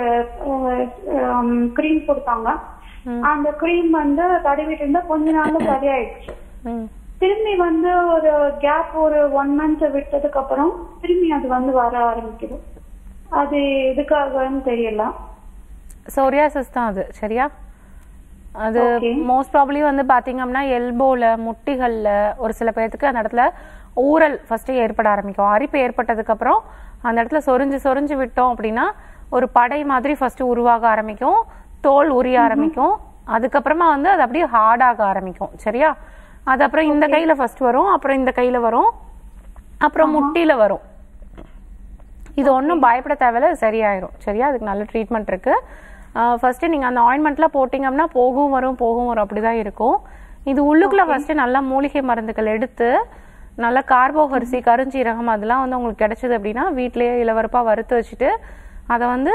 க்ரீம் கொடுத்தாங்க அந்த க்ரீம் வந்து தடவிட்டு இருந்தா கொஞ்ச நாள்ல சரியாயிடுச்சு ம் திரும்பி வந்து ஒரு கேப் ஒரு ஒன் மந்த் விட்டதுக்கு அப்புறம் திரும்பி அது வந்து வர ஆரம்பிக்குது அது எதுக்காகன்னு தெரியல சோரியாசிஸ் தான் அது சரியா அது Okay. மோஸ்ட் ப்ராபப்ளி வந்து பாத்தீங்க அப்படின்னா எல்போல முட்டிகள்ல ஒரு சில பேர்த்துக்கு அந்த இடத்துல ஊறல் ஃபர்ஸ்ட் ஏற்பட ஆரம்பிக்கும் அரிப்பு ஏற்பட்டதுக்கு அப்புறம் அந்த இடத்துல சொரிஞ்சு சொரிஞ்சு விட்டோம் அப்படின்னா ஒரு படை மாதிரி ஃபர்ஸ்ட் உருவாக ஆரம்பிக்கும் தோல் உரிய ஆரம்பிக்கும் அதுக்கப்புறமா வந்து அது அப்படியே ஹார்டாக ஆரம்பிக்கும் சரியா அது அப்புறம் இந்த கையில ஃபர்ஸ்ட் வரும் அப்புறம் இந்த கையில வரும் அப்புறம் முட்டியில வரும் இது ஒன்றும் பயப்பட தேவையில்ல இது சரியாயிரும் சரியா அதுக்கு நல்ல ட்ரீட்மெண்ட் இருக்கு ஃபர்ஸ்ட் நீங்க அந்த ஆயின்மெண்ட்லாம் போட்டீங்க அப்படின்னா போகும் வரும் போகும் வரும் அப்படிதான் இருக்கும் இது உள்ளுக்குள்ள ஃபர்ஸ்ட் நல்லா மூலிகை மருந்துகள் எடுத்து நல்ல கார்போகரிசி கருஞ்சீரகம் அதெல்லாம் வந்து உங்களுக்கு கிடைச்சது அப்படின்னா வீட்லயே இளவரப்பா வறுத்து வச்சுட்டு அதை வந்து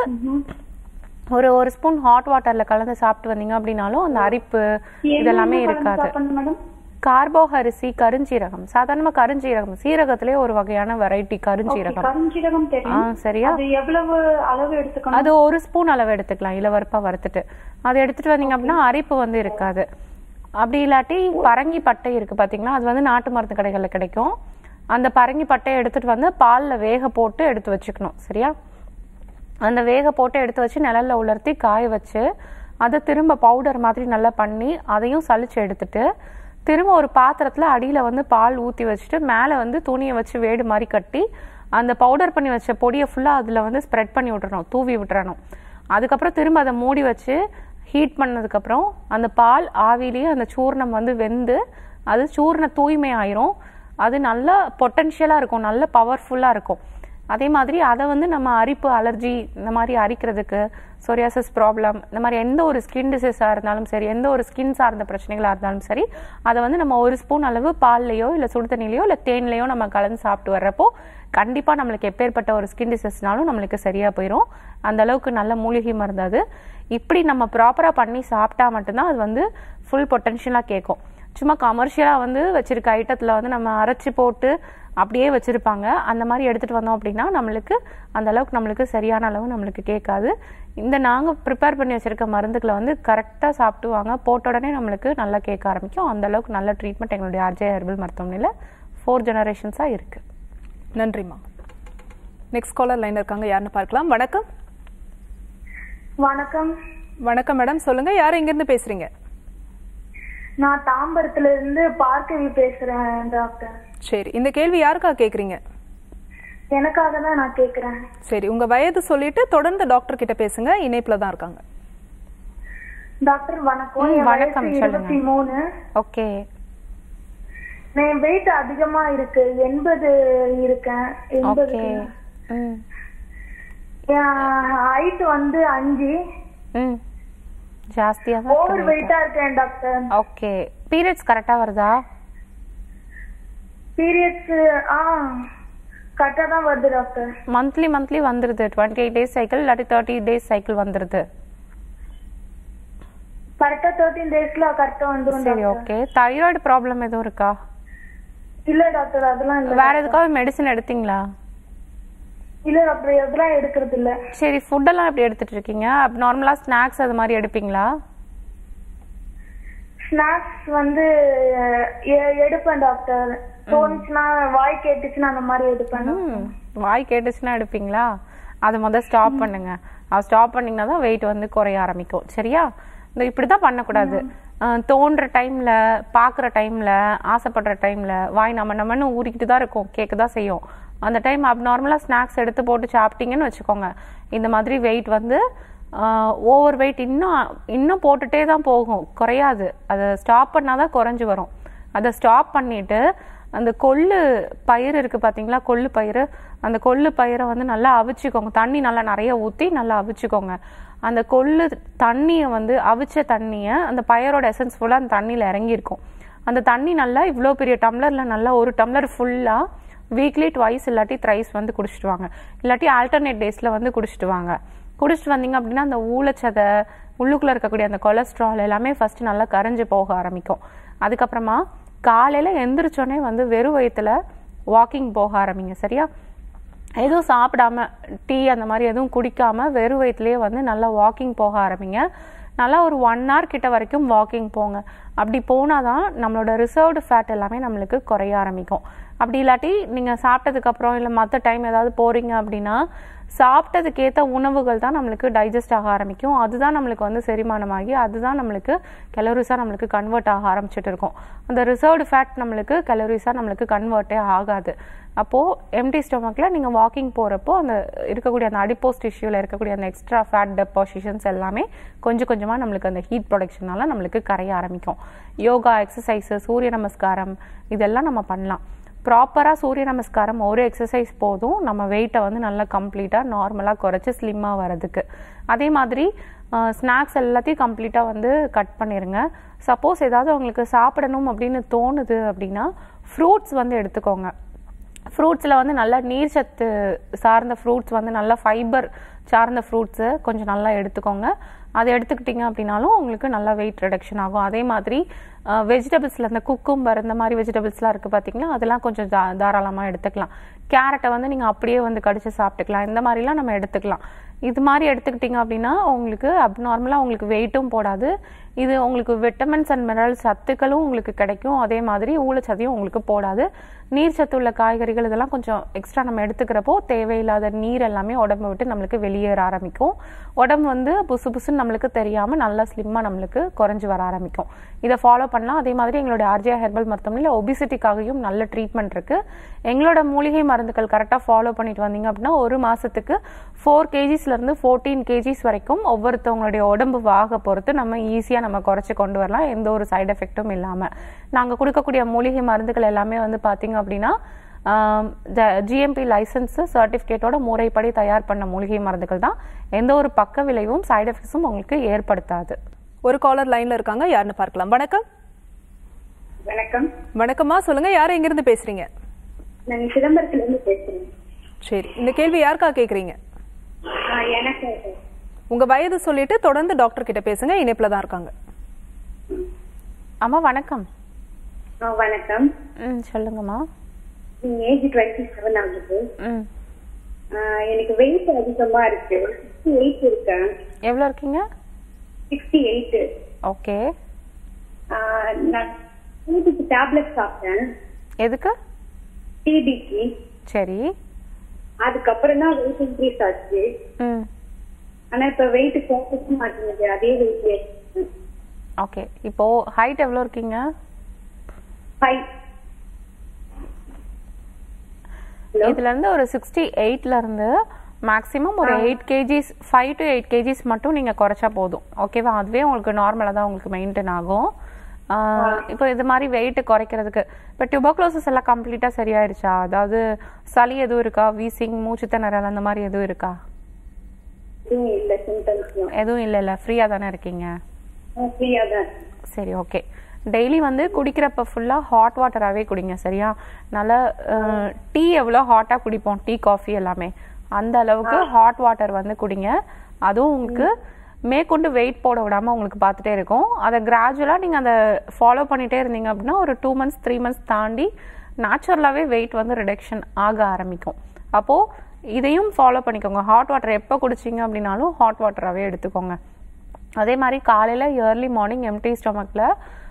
ஒரு ஒரு ஸ்பூன் ஹாட் வாட்டர்ல கலந்து சாப்பிட்டு வந்தீங்க அப்படின்னாலும் அந்த அரிப்பு இதெல்லாமே இருக்காது மேடம் கார்போகரிசி கருஞ்சீரகம் சாதாரணமா கருஞ்சீரகம் சீரகத்திலே ஒரு வகையான வெரைட்டி கருஞ்சீரகம் கருஞ்சீரகம் ஆ தெரியும் சரியா அது எவ்வளவு அளவு எடுத்துக்கணும் அது ஒரு ஸ்பூன் அளவு எடுத்துக்கலாம் இளவரப்பா வறுத்துட்டு அதை எடுத்துட்டு வந்தீங்க அப்படின்னா அரிப்பு வந்து இருக்காது அப்படி இல்லாட்டி பரங்கி பட்டை இருக்கு பாத்தீங்களா அது வந்து நாட்டு மருந்து கடைகள்ல கிடைக்கும் அந்த பரங்கி பட்டையை எடுத்துட்டு வந்து பால்ல வேக போட்டு எடுத்து வச்சுக்கணும் சரியா அந்த வேக போட்டு எடுத்து வச்சு நிழல்ல உலர்த்தி காய வச்சு அதை திரும்ப பவுடர் மாதிரி நல்லா பண்ணி அதையும் சலிச்சு எடுத்துட்டு திரும்ப ஒரு பாத்திரத்துல அடியில வந்து பால் ஊத்தி வச்சுட்டு மேல வந்து துணியை வச்சு வேடு மாதிரி கட்டி அந்த பவுடர் பண்ணி வச்ச பொடியை ஃபுல்லா அதுல வந்து ஸ்ப்ரெட் பண்ணி விட்டுறணும் தூவி விட்டுறணும் அதுக்கப்புறம் திரும்ப அதை மூடி வச்சு ஹீட் பண்ணதுக்கப்புறம் அந்த பால் ஆவிலேயே அந்த சூர்ணம் வந்து வெந்து அது சூர்ண தூய்மை ஆயிரும் அது நல்ல பொட்டன்ஷியலாக இருக்கும் நல்ல பவர்ஃபுல்லாக இருக்கும் அதே மாதிரி அதை வந்து நம்ம அரிப்பு அலர்ஜி இந்த மாதிரி அரிக்கிறதுக்கு சொரியாசிஸ் ப்ராப்ளம் இந்த மாதிரி எந்த ஒரு ஸ்கின் டிசீஸாக இருந்தாலும் சரி எந்த ஒரு ஸ்கின் சார்ந்த பிரச்சனைகளாக இருந்தாலும் சரி அதை வந்து நம்ம ஒரு ஸ்பூன் அளவு பால்லையோ இல்லை சுடு தண்ணிலையோ இல்லை தேன்லையோ நம்ம கலந்து சாப்பிட்டு வர்றப்போ கண்டிப்பாக நம்மளுக்கு எப்பேற்பட்ட ஒரு ஸ்கின் டிசீஸ்னாலும் நம்மளுக்கு சரியாக போயிடும் அந்த அளவுக்கு நல்ல மூலிகை மருந்து அது இப்படி நம்ம ப்ராப்பராக பண்ணி சாப்பிட்டா மட்டும்தான் அது வந்து ஃபுல் பொட்டன்ஷியலாக கேட்கும் சும்மா கமர்ஷியலாக வந்து வச்சிருக்க ஐட்டத்தில் வந்து நம்ம அரைச்சி போட்டு அப்படியே வச்சிருப்பாங்க அந்த மாதிரி எடுத்துட்டு வந்தோம் அப்படின்னா நம்மளுக்கு அந்த அளவுக்கு நம்மளுக்கு சரியான அளவு நம்மளுக்கு கேட்காது இந்த நாங்கள் ப்ரிப்பேர் பண்ணி வச்சிருக்க மருந்துகளை வந்து கரெக்டாக சாப்பிட்டு வாங்க போட்ட உடனே நம்மளுக்கு நல்லா கேட்க ஆரம்பிக்கும் அந்த அளவுக்கு நல்ல ட்ரீட்மெண்ட் எங்களுடைய ஆர்ஜே ஹெர்பல் மருத்துவமனையில் ஃபோர் ஜெனரேஷன்ஸாக இருக்கு நன்றிம்மா நெக்ஸ்ட் காலர் லைன் இருக்காங்க யாருன்னு பார்க்கலாம் வணக்கம் வணக்கம் வணக்கம் மேடம் சொல்லுங்க யார் எங்கிருந்து பேசுறீங்க நான் தாம்பரத்துல இருந்து பார்க்கவி பேசுறேன் டாக்டர் சரி இந்த கேள்வி யாருக்கா கேக்குறீங்க எனக்காக தான் நான் கேக்குறேன் சரி உங்க வயது சொல்லிட்டு தொடர்ந்து டாக்டர் கிட்ட பேசுங்க இணைப்புல தான் இருக்காங்க டாக்டர் வணக்கம் ம், என் வணக்கம், வயசு சொல்லுங்க. இருபத்தி மூணு ஓகே என் வெயிட் அதிகமா இருக்கு எண்பது இருக்கேன் எண்பது ஓகே ம் என் ஹைட் வந்து அஞ்சு ம் ஜாஸ்தியாக தான் ஓவர் இருக்கு வெயிட்டா இருக்கேன் டாக்டர் ஓகே பீரியட்ஸ் கரெக்டாக வருதா பீரியட்ஸ் ஆ கரெக்டா தான் வருது டாக்டர் மந்த்லி மந்த்லி வந்துருது டுவெண்ட்டி எயிட் டேஸ் சைக்கிள் இல்லாட்டி தேர்ட்டி டேஸ் சைக்கிள் வந்துருது கரெக்டா தேர்ட்டீன் டேஸ்ல கரெக்டா வந்துரும் சரி டாக்டர் ஓகே தைராய்டு ப்ராப்ளம் எதுவும் இருக்கா இல்ல டாக்டர் அதெல்லாம் இல்ல வேற எதுக்காவது மெடிசன் எடுத்தீங்களா இல்ல டாக்டர் அதெல்லாம் எடுக்கிறது இல்ல சரி ஃபுட்டெல்லாம் எப்படி எடுத்துட்டு இருக்கீங்க நார்மலாக ஸ்நாக்ஸ் அது மாதிரி எடுப்பீங்களா ஸ்நாக்ஸ் வந்து எ- எடுப்பேன் டாக்டர் தோணுச்சுன்னா வாய் கேட்டுச்சுன்னா அந்த மாதிரி எடுப்பேன் ம் வாய் கேட்டுச்சுன்னா எடுப்பீங்களா அதை முதல் ஸ்டாப் பண்ணுங்க அதை ஸ்டாப் பண்ணீங்கன்னா தான் வெயிட் வந்து குறைய ஆரம்பிக்கும் சரியா இந்த இப்படி தான் பண்ணக்கூடாது அஹ், தோன்ற டைம்ல பார்க்குற டைம்ல ஆசைப்படுற டைம்ல வாய் நம்ம நம்மன்னு ஊறிக்கிட்டு தான் இருக்கும் கேட்க தான் செய்யும் அந்த டைம் அப்நார்மலாக ஸ்நாக்ஸ் எடுத்து போட்டு சாப்பிட்டீங்கன்னு வச்சுக்கோங்க இந்த மாதிரி வெயிட் வந்து ஓவர் வெயிட் இன்னும் இன்னும் போட்டுட்டே தான் போகும் குறையாது அதை ஸ்டாப் பண்ணாதான் குறைஞ்சு வரும் அதை ஸ்டாப் பண்ணிட்டு அந்த கொள்ளு பயிர் இருக்கு பாத்தீங்களா கொள்ளு பயிர் அந்த கொள்ளு பயிரை வந்து நல்லா அவிச்சுக்கோங்க தண்ணி நல்லா நிறைய ஊற்றி நல்லா அவிச்சுக்கோங்க அந்த கொள்ளு தண்ணியை வந்து அவிச்ச தண்ணியை அந்த பயிரோட எசன்ஸ் ஃபுல்லாக அந்த தண்ணியில் இறங்கியிருக்கும் அந்த தண்ணி நல்லா இவ்வளோ பெரிய டம்ளரில் நல்லா ஒரு டம்ளர் ஃபுல்லாக வீக்லி ட்வைஸ் இல்லாட்டி த்ரைஸ் வந்து குடிச்சிட்டு வாங்க இல்லாட்டி ஆல்டர்னேட் டேஸில் வந்து குடிச்சிட்டு வாங்க குடிச்சிட்டு வந்தீங்க அப்படின்னா அந்த ஊழச்சதை உள்ளுக்குள்ள இருக்கக்கூடிய அந்த கொலஸ்ட்ரால் எல்லாமே ஃபர்ஸ்ட் நல்லா கரைஞ்சு போக ஆரம்பிக்கும் அதுக்கப்புறமா காலையில எந்திரிச்சோடனே வந்து வெறும் வயித்துல வாக்கிங் போக ஆரம்பிங்க சரியா எதுவும் சாப்பிடாம டீ அந்த மாதிரி எதுவும் குடிக்காம வெறும் வயிற்றுலேயே வந்து நல்லா வாக்கிங் போக ஆரம்பிங்க நல்லா ஒரு ஒன் hour கிட்ட வரைக்கும் வாக்கிங் போங்க அப்படி போனாதான் நம்மளோட ரிசர்வ்டு ஃபேட் எல்லாமே நம்மளுக்கு குறைய ஆரம்பிக்கும் அப்படி இல்லாட்டி நீங்கள் சாப்பிட்டதுக்கப்புறம் இல்லை மற்ற டைம் ஏதாவது போகிறீங்க அப்படின்னா சாப்பிட்டதுக்கேற்ற உணவுகள் தான் நம்மளுக்கு டைஜஸ்ட் ஆக ஆரம்பிக்கும் அதுதான் நம்மளுக்கு வந்து செரிமானமாகி அதுதான் நம்மளுக்கு கலோரிஸாக நம்மளுக்கு கன்வெர்ட் ஆக ஆரம்பிச்சிட்டு இருக்கும் அந்த ரிசர்வ்டு ஃபேட் நம்மளுக்கு கலோரிஸாக நம்மளுக்கு கன்வெர்ட்டே ஆகாது அப்போது எம்டி ஸ்டொமக்கில் நீங்கள் வாக்கிங் போகிறப்போ அந்த இருக்கக்கூடிய அந்த அடிப்போஸ் டிஷ்யூவில் இருக்கக்கூடிய அந்த எக்ஸ்ட்ரா ஃபேட் டெபாசிஷன்ஸ் எல்லாமே கொஞ்சம் கொஞ்சமாக நம்மளுக்கு அந்த ஹீட் ப்ரொடக்ஷனால நம்மளுக்கு கரைய ஆரம்பிக்கும் யோகா எக்ஸசைஸு சூரிய நமஸ்காரம் இதெல்லாம் நம்ம பண்ணலாம் ப்ராப்பராக சூரிய நமஸ்காரம் ஒரு எக்ஸசைஸ் போதும் நம்ம வெயிட்டை வந்து நல்லா கம்ப்ளீட்டாக நார்மலாக குறைச்சி ஸ்லிம்மாக வரதுக்கு அதே மாதிரி ஸ்நாக்ஸ் எல்லாத்தையும் கம்ப்ளீட்டாக வந்து கட் பண்ணிடுங்க சப்போஸ் ஏதாவது உங்களுக்கு சாப்பிடணும் அப்படின்னு தோணுது அப்படின்னா ஃப்ரூட்ஸ் வந்து எடுத்துக்கோங்க ஃப்ரூட்ஸில் வந்து நல்ல நீர் சத்து சார்ந்த ஃப்ரூட்ஸ் வந்து நல்ல ஃபைபர் சார்ந்த ஃப்ரூட்ஸு கொஞ்சம் நல்லா எடுத்துக்கோங்க அதை எடுத்துக்கிட்டிங்க அப்படின்னாலும் உங்களுக்கு நல்லா வெயிட் ரிடக்ஷன் ஆகும் அதே மாதிரி வெஜிடபிள்ஸில் இந்த குக்கும்பர் இந்த மாதிரி வெஜிடபிள்ஸ்லாம் இருக்குது பார்த்தீங்களா அதெல்லாம் கொஞ்சம் தா தாராளமாக எடுத்துக்கலாம் கேரட்டை வந்து நீங்கள் அப்படியே வந்து கடிச்சு சாப்பிட்டுக்கலாம் இந்த மாதிரிலாம் நம்ம எடுத்துக்கலாம் இது மாதிரி எடுத்துக்கிட்டிங்க அப்படின்னா உங்களுக்கு அப்நார்மலாக உங்களுக்கு வெயிட்டும் போடாது இது உங்களுக்கு விட்டமின்ஸ் அண்ட் மினரல் சத்துக்களும் உங்களுக்கு கிடைக்கும் அதே மாதிரி ஊழச்சதையும் உங்களுக்கு போடாது நீர் சத்து உள்ள காய்கறிகள் இதெல்லாம் கொஞ்சம் எக்ஸ்ட்ரா நம்ம எடுத்துக்கிறப்போ தேவையில்லாத நீர் எல்லாமே உடம்பு விட்டு நம்மளுக்கு வெளியேற ஆரம்பிக்கும் உடம்பு வந்து புசு புசுன்னு நம்மளுக்கு தெரியாமல் நல்லா ஸ்லிம்மாக நம்மளுக்கு குறைஞ்சு வர ஆரம்பிக்கும் இதை ஃபாலோ பண்ணலாம் அதே மாதிரி எங்களுடைய ஆர்ஜியா ஹெர்பல் மருத்துவமனையில் ஒபிசிட்டிக்காகவும் நல்ல ட்ரீட்மெண்ட் இருக்கு எங்களோட மூலிகை மருந்துகள் கரெக்டாக ஃபாலோ பண்ணிட்டு வந்தீங்க அப்படின்னா ஒரு மாசத்துக்கு ஃபோர் கேஜிஸ்லேருந்து ஃபோர்டீன் கேஜிஸ் வரைக்கும் ஒவ்வொருத்தவங்களுடைய உடம்பு வாக பொறுத்து நம்ம ஈஸியாக நம்ம குறைச்சி கொண்டு வரலாம் எந்த ஒரு சைடு எஃபெக்ட்டும் இல்லாமல் நாங்கள் கொடுக்கக்கூடிய மூலிகை மருந்துகள் எல்லாமே வந்து பார்த்தீங்க அப்படின்னா ஜிஎம்பி லைசன்ஸு சர்டிஃபிகேட்டோட முறைப்படி தயார் பண்ண மூலிகை மருந்துகள் தான் எந்த ஒரு பக்க விளைவும் சைடு எஃபெக்ட்ஸும் உங்களுக்கு ஏற்படுத்தாது ஒரு காலர் லைன்ல இருக்காங்க யாருன்னு பார்க்கலாம் வணக்கம் வணக்கம் வணக்கம்மா சொல்லுங்க யார் எங்கிருந்து பேசுறீங்க நான் சிதம்பரத்துல இருந்து பேசுறேன் சரி இந்த கேள்வி யாருக்கா கேக்குறீங்க ஆ, எனக்கு உங்க வயது சொல்லிட்டு தொடர்ந்து டாக்டர் கிட்ட பேசுங்க இணைப்புல தான் இருக்காங்க அம்மா வணக்கம் ஆ, வணக்கம் ம் சொல்லுங்கம்மா ஏஜ் டுவெண்ட்டி செவன் ஆகுது ம் ஆ, எனக்கு வெயிட் அதிகமா இருக்கு சிக்ஸ்டி எயிட் இருக்கேன் எவ்வளோ இருக்கீங்க சிக்ஸ்டி எயிட் ஓகே நான் டிபிக்கு டேப்லெட் சாப்பிட்டேன் எதுக்கு டிபிக்கு சரி அதுக்கப்புறம் தான் வெயிட் இன்க்ரீஸ் ஆச்சு ம் ஆனா இப்ப வெயிட் குறைக்க மாட்டேங்குது அதே வெயிட்ல ஓகே இப்போ ஹைட் எவ்வளோ இருக்கீங்க ஃபைவ் இதுல இருந்து ஒரு சிக்ஸ்டி எயிட்ல இருந்து மேக்ஸிமம் ஒரு eight KGs five to eight KGs மட்டும் நீங்க குறைச்சா போதும் ஓகேவா அதுவே உங்களுக்கு நார்மலா தான் உங்களுக்கு மெயின்டைன் ஆகும் ஆஹ் இப்போ இது மாதிரி வெயிட் குறைக்கிறதுக்கு இப்போ டியூபர்குலோசிஸ் எல்லாம் கம்ப்ளீட்டா சரியாயிருச்சா அதாவது சளி எதுவும் இருக்கா வீசிங் மூச்சு திணறல் அந்த மாதிரி எதுவும் இருக்கா எதுவும் இல்ல சிம்டம்ஸ்லாம் எதுவும் இல்லை இல்லை ஃப்ரீயா தானே இருக்கீங்க ஃப்ரீயா தான் இருக்கு. சரி ஓகே டெய்லி வந்து குடிக்கிறப்ப ஃபுல்லாக ஹாட் வாட்டராகவே குடிங்க சரியா நல்லா டீ எவ்வளோ ஹாட்டாக குடிப்போம் டீ காஃபி எல்லாமே அந்த அளவுக்கு ஹாட் வாட்டர் வந்து குடிங்க அதுவும் உங்களுக்கு மேற்கொண்டு வெயிட் போட விடாம உங்களுக்கு பார்த்துட்டே இருக்கும் அதை கிராஜுவலாக நீங்கள் அதை ஃபாலோ பண்ணிட்டே இருந்தீங்க அப்படின்னா ஒரு டூ மந்த்ஸ் த்ரீ மந்த்ஸ் தாண்டி நேச்சுரலாகவே வெயிட் வந்து ரிடக்ஷன் ஆக ஆரம்பிக்கும் அப்போது இதையும் ஃபாலோ பண்ணிக்கோங்க ஹாட் வாட்டர் எப்போ குடிச்சிங்க அப்படின்னாலும் ஹாட் வாட்டராகவே எடுத்துக்கோங்க அதே மாதிரி காலையில் ஏர்லி மார்னிங் எம்டி ஸ்டொமக்கில்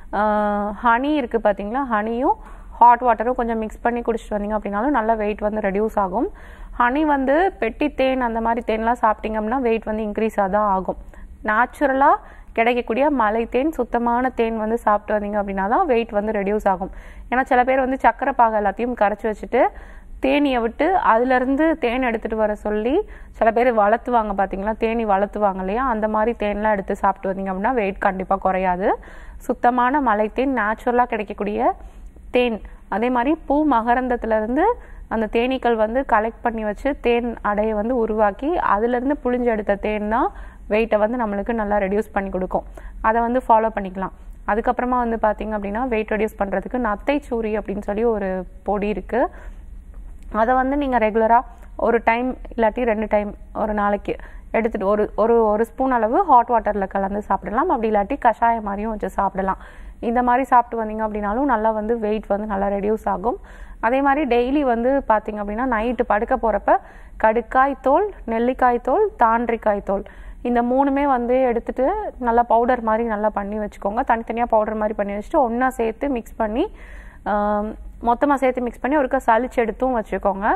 ஹனி இருக்குது பார்த்தீங்களா ஹனியும் ஹாட் வாட்டரும் கொஞ்சம் மிக்ஸ் பண்ணி குடிச்சிட்டு வந்தீங்க அப்படின்னாலும் நல்லா வெயிட் வந்து ரெடியூஸ் ஆகும் ஹனி வந்து பெட்டி தேன் அந்த மாதிரி தேன்லாம் சாப்பிட்டீங்க அப்படின்னா வெயிட் வந்து இன்க்ரீஸாக தான் ஆகும் நேச்சுரலாக கிடைக்கக்கூடிய மலை தேன் சுத்தமான தேன் வந்து சாப்பிட்டு வந்தீங்க அப்படின்னா தான் வெயிட் வந்து ரெடியூஸ் ஆகும் ஏன்னா சில பேர் வந்து சக்கரை பாகு எல்லாத்தையும் கரைச்சி வச்சுட்டு தேனியை விட்டு அதுலேருந்து தேன் எடுத்துகிட்டு வர சொல்லி சில பேர் வளர்த்துவாங்க பார்த்தீங்களா தேனி வளர்த்துவாங்க இல்லையா அந்த மாதிரி தேன்லாம் எடுத்து சாப்பிட்டு வந்தீங்க அப்படின்னா வெயிட் கண்டிப்பாக குறையாது சுத்தமான மலை தேன் நேச்சுரலாக கிடைக்கக்கூடிய தேன் அதே மாதிரி பூ மகரந்தத்துலேருந்து அந்த தேனீக்கள் வந்து கலெக்ட் பண்ணி வச்சு தேன் அடையை வந்து உருவாக்கி அதுலேருந்து புழிஞ்சு எடுத்த தேன் தான் வெயிட்டை வந்து நம்மளுக்கு நல்லா ரெடியூஸ் பண்ணி கொடுக்கும் அதை வந்து ஃபாலோ பண்ணிக்கலாம் அதுக்கப்புறமா வந்து பார்த்தீங்க அப்படின்னா வெயிட் ரெடியூஸ் பண்ணுறதுக்கு நத்தை சூரி அப்படின்னு சொல்லி ஒரு பொடி இருக்குது அதை வந்து நீங்கள் ரெகுலராக ஒரு டைம் இல்லாட்டி ரெண்டு டைம் ஒரு நாளைக்கு எடுத்துட்டு ஒரு ஒரு ஒரு ஸ்பூன் அளவு ஹாட் வாட்டரில் கலந்து சாப்பிடலாம் அப்படி இல்லாட்டி கஷாயம் மாதிரியும் வச்சு சாப்பிடலாம் இந்த மாதிரி சாப்பிட்டு வந்தீங்க அப்படின்னாலும் நல்லா வந்து வெயிட் வந்து நல்லா ரெடியூஸ் ஆகும் அதே மாதிரி டெய்லி வந்து பார்த்தீங்க அப்படின்னா நைட்டு படுக்க போகிறப்ப கடுக்காய் தோல் நெல்லிக்காய் தோல் தாண்டிக்காய் தோல் இந்த மூணுமே வந்து எடுத்துட்டு நல்லா பவுடர் மாதிரி நல்லா பண்ணி வச்சுக்கோங்க தனித்தனியாக பவுடர் மாதிரி பண்ணி வச்சுட்டு ஒன்றா சேர்த்து மிக்ஸ் பண்ணி மொத்தமாக சேர்த்து மிக்ஸ் பண்ணி ஒருக்கா சளிச்சு எடுத்தும் வச்சுக்கோங்க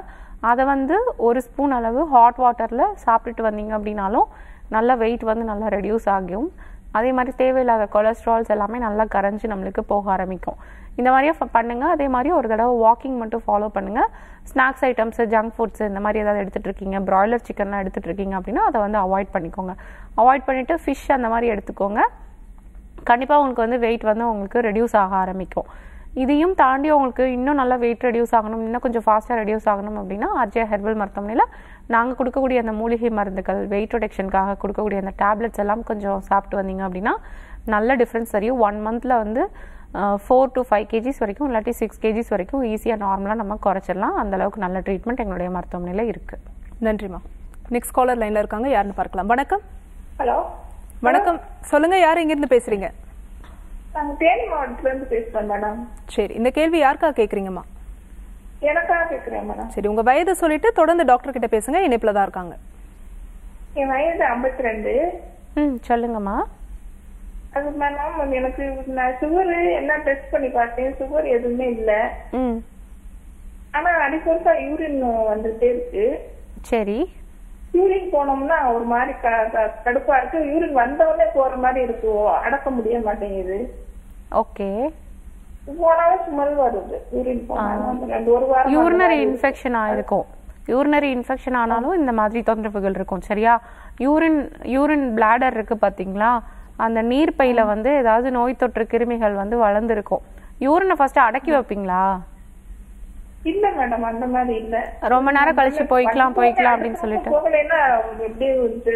அதை வந்து ஒரு ஸ்பூன் அளவு ஹாட் வாட்டரில் சாப்பிட்டுட்டு வந்தீங்க அப்படின்னாலும் நல்ல வெயிட் வந்து நல்லா ரெடியூஸ் ஆகும் அதே மாதிரி தேவையில்லாத கொலஸ்ட்ரால்ஸ் எல்லாமே நல்லா கரைஞ்சு நம்மளுக்கு போக ஆரம்பிக்கும் இந்த மாதிரியே ஃப- பண்ணுங்க அதே மாதிரி ஒரு தடவை வாக்கிங் மட்டும் ஃபாலோ பண்ணுங்க ஸ்நாக்ஸ் ஐட்டம்ஸ் ஜங்க் ஃபுட்ஸ் இந்த மாதிரி ஏதாவது எடுத்துட்டு இருக்கீங்க பிராய்லர் சிக்கன்லாம் எடுத்துட்டு இருக்கீங்க அப்படின்னா அதை வந்து அவாய்ட் பண்ணிக்கோங்க அவாய்ட் பண்ணிட்டு ஃபிஷ் அந்த மாதிரி எடுத்துக்கோங்க கண்டிப்பாக உங்களுக்கு வந்து வெயிட் வந்து உங்களுக்கு ரெடியூஸ் ஆக ஆரம்பிக்கும் இதையும் தாண்டி உங்களுக்கு இன்னும் நல்லா வெயிட் ரெடியூஸ் ஆகணும் இன்னும் கொஞ்சம் ஃபாஸ்ட்டாக ரெடியூஸ் ஆகணும் அப்படின்னா ஆர்ஜே ஹெர்பல் மருத்துவமனையில் நாங்கள் கொடுக்கக்கூடிய அந்த மூலிகை மருந்துகள் வெயிட் ரிடக்ஷனுக்காக கொடுக்கக்கூடிய அந்த டேப்லெட்ஸ் எல்லாம் கொஞ்சம் சாப்பிட்டு வந்தீங்க அப்படின்னா நல்ல டிஃப்ரென்ஸ் தெரியும் ஒன் மந்தில் வந்து ஃபோர் டு ஃபைவ் கேஜிஸ் வரைக்கும் இல்லாட்டி சிக்ஸ் கேஜிஸ் வரைக்கும் ஈஸியாக நார்மலாக நம்ம குறைச்சிடலாம் அந்த அளவுக்கு நல்ல ட்ரீட்மெண்ட் எங்களுடைய மருத்துவமனையில் இருக்குது நன்றிம்மா நெக்ஸ்ட் காலர் லைன்ல இருக்காங்க யாருன்னு பார்க்கலாம் வணக்கம் ஹலோ வணக்கம் சொல்லுங்க யார் எங்கிருந்து பேசுறீங்க நாங்க தேனி மாவட்டத்துல இருந்து பேசுறோம் மேடம் சரி இந்த கேள்வி யாருக்காக கேக்குறீங்கம்மா எனக்காக கேக்குறேன் மேடம் சரி உங்க வயதை சொல்லிட்டு தொடர்ந்து டாக்டர் கிட்ட பேசுங்க இணைப்புல தான் இருக்காங்க என் வயது 52 ரெண்டு ம் சொல்லுங்கம்மா அது மேடம் எனக்கு நான் சுகர் எல்லாம் டெஸ்ட் பண்ணி பார்த்தேன் சுகர் எதுவுமே இல்ல ம் ஆனா அடிக்கொருக்கா யூரின் வந்துட்டே இருக்கு சரி யூரின் போனோம்னா ஒரு மாதிரி க- க- கடுப்பா இருக்கு யூரின் வந்தவொடனே போற மாதிரி இருக்கு அடக்க முடிய மாட்டேங்குது ஓகே போனாலும் ஸ்மெல் வருது யூரின் போனாலும் ரெண்டு ஒரு வாரம் யூரினரி இன்ஃபெக்ஷன் ஆயிருக்கும் யூரினரி இன்ஃபெக்ஷன் ஆனாலும் இந்த மாதிரி தொந்தரவுகள் இருக்கும் சரியா யூரின் யூரின் பிளாடர் இருக்கு பாத்தீங்களா அந்த நீர்ப்பையில வந்து ஏதாவது நோய் தொற்று கிருமிகள் வந்து வளர்ந்துருக்கும் யூரினை ஃபர்ஸ்ட் அடக்கி வைப்பீங்களா இல்ல மேடம் அந்த மாதிரி இல்ல ரொம்ப நேரம் கழிச்சு போய்க்கலாம் போய்க்கலாம் அப்படின்னு சொல்லிட்டு போகலைன்னா எப்படியே வந்து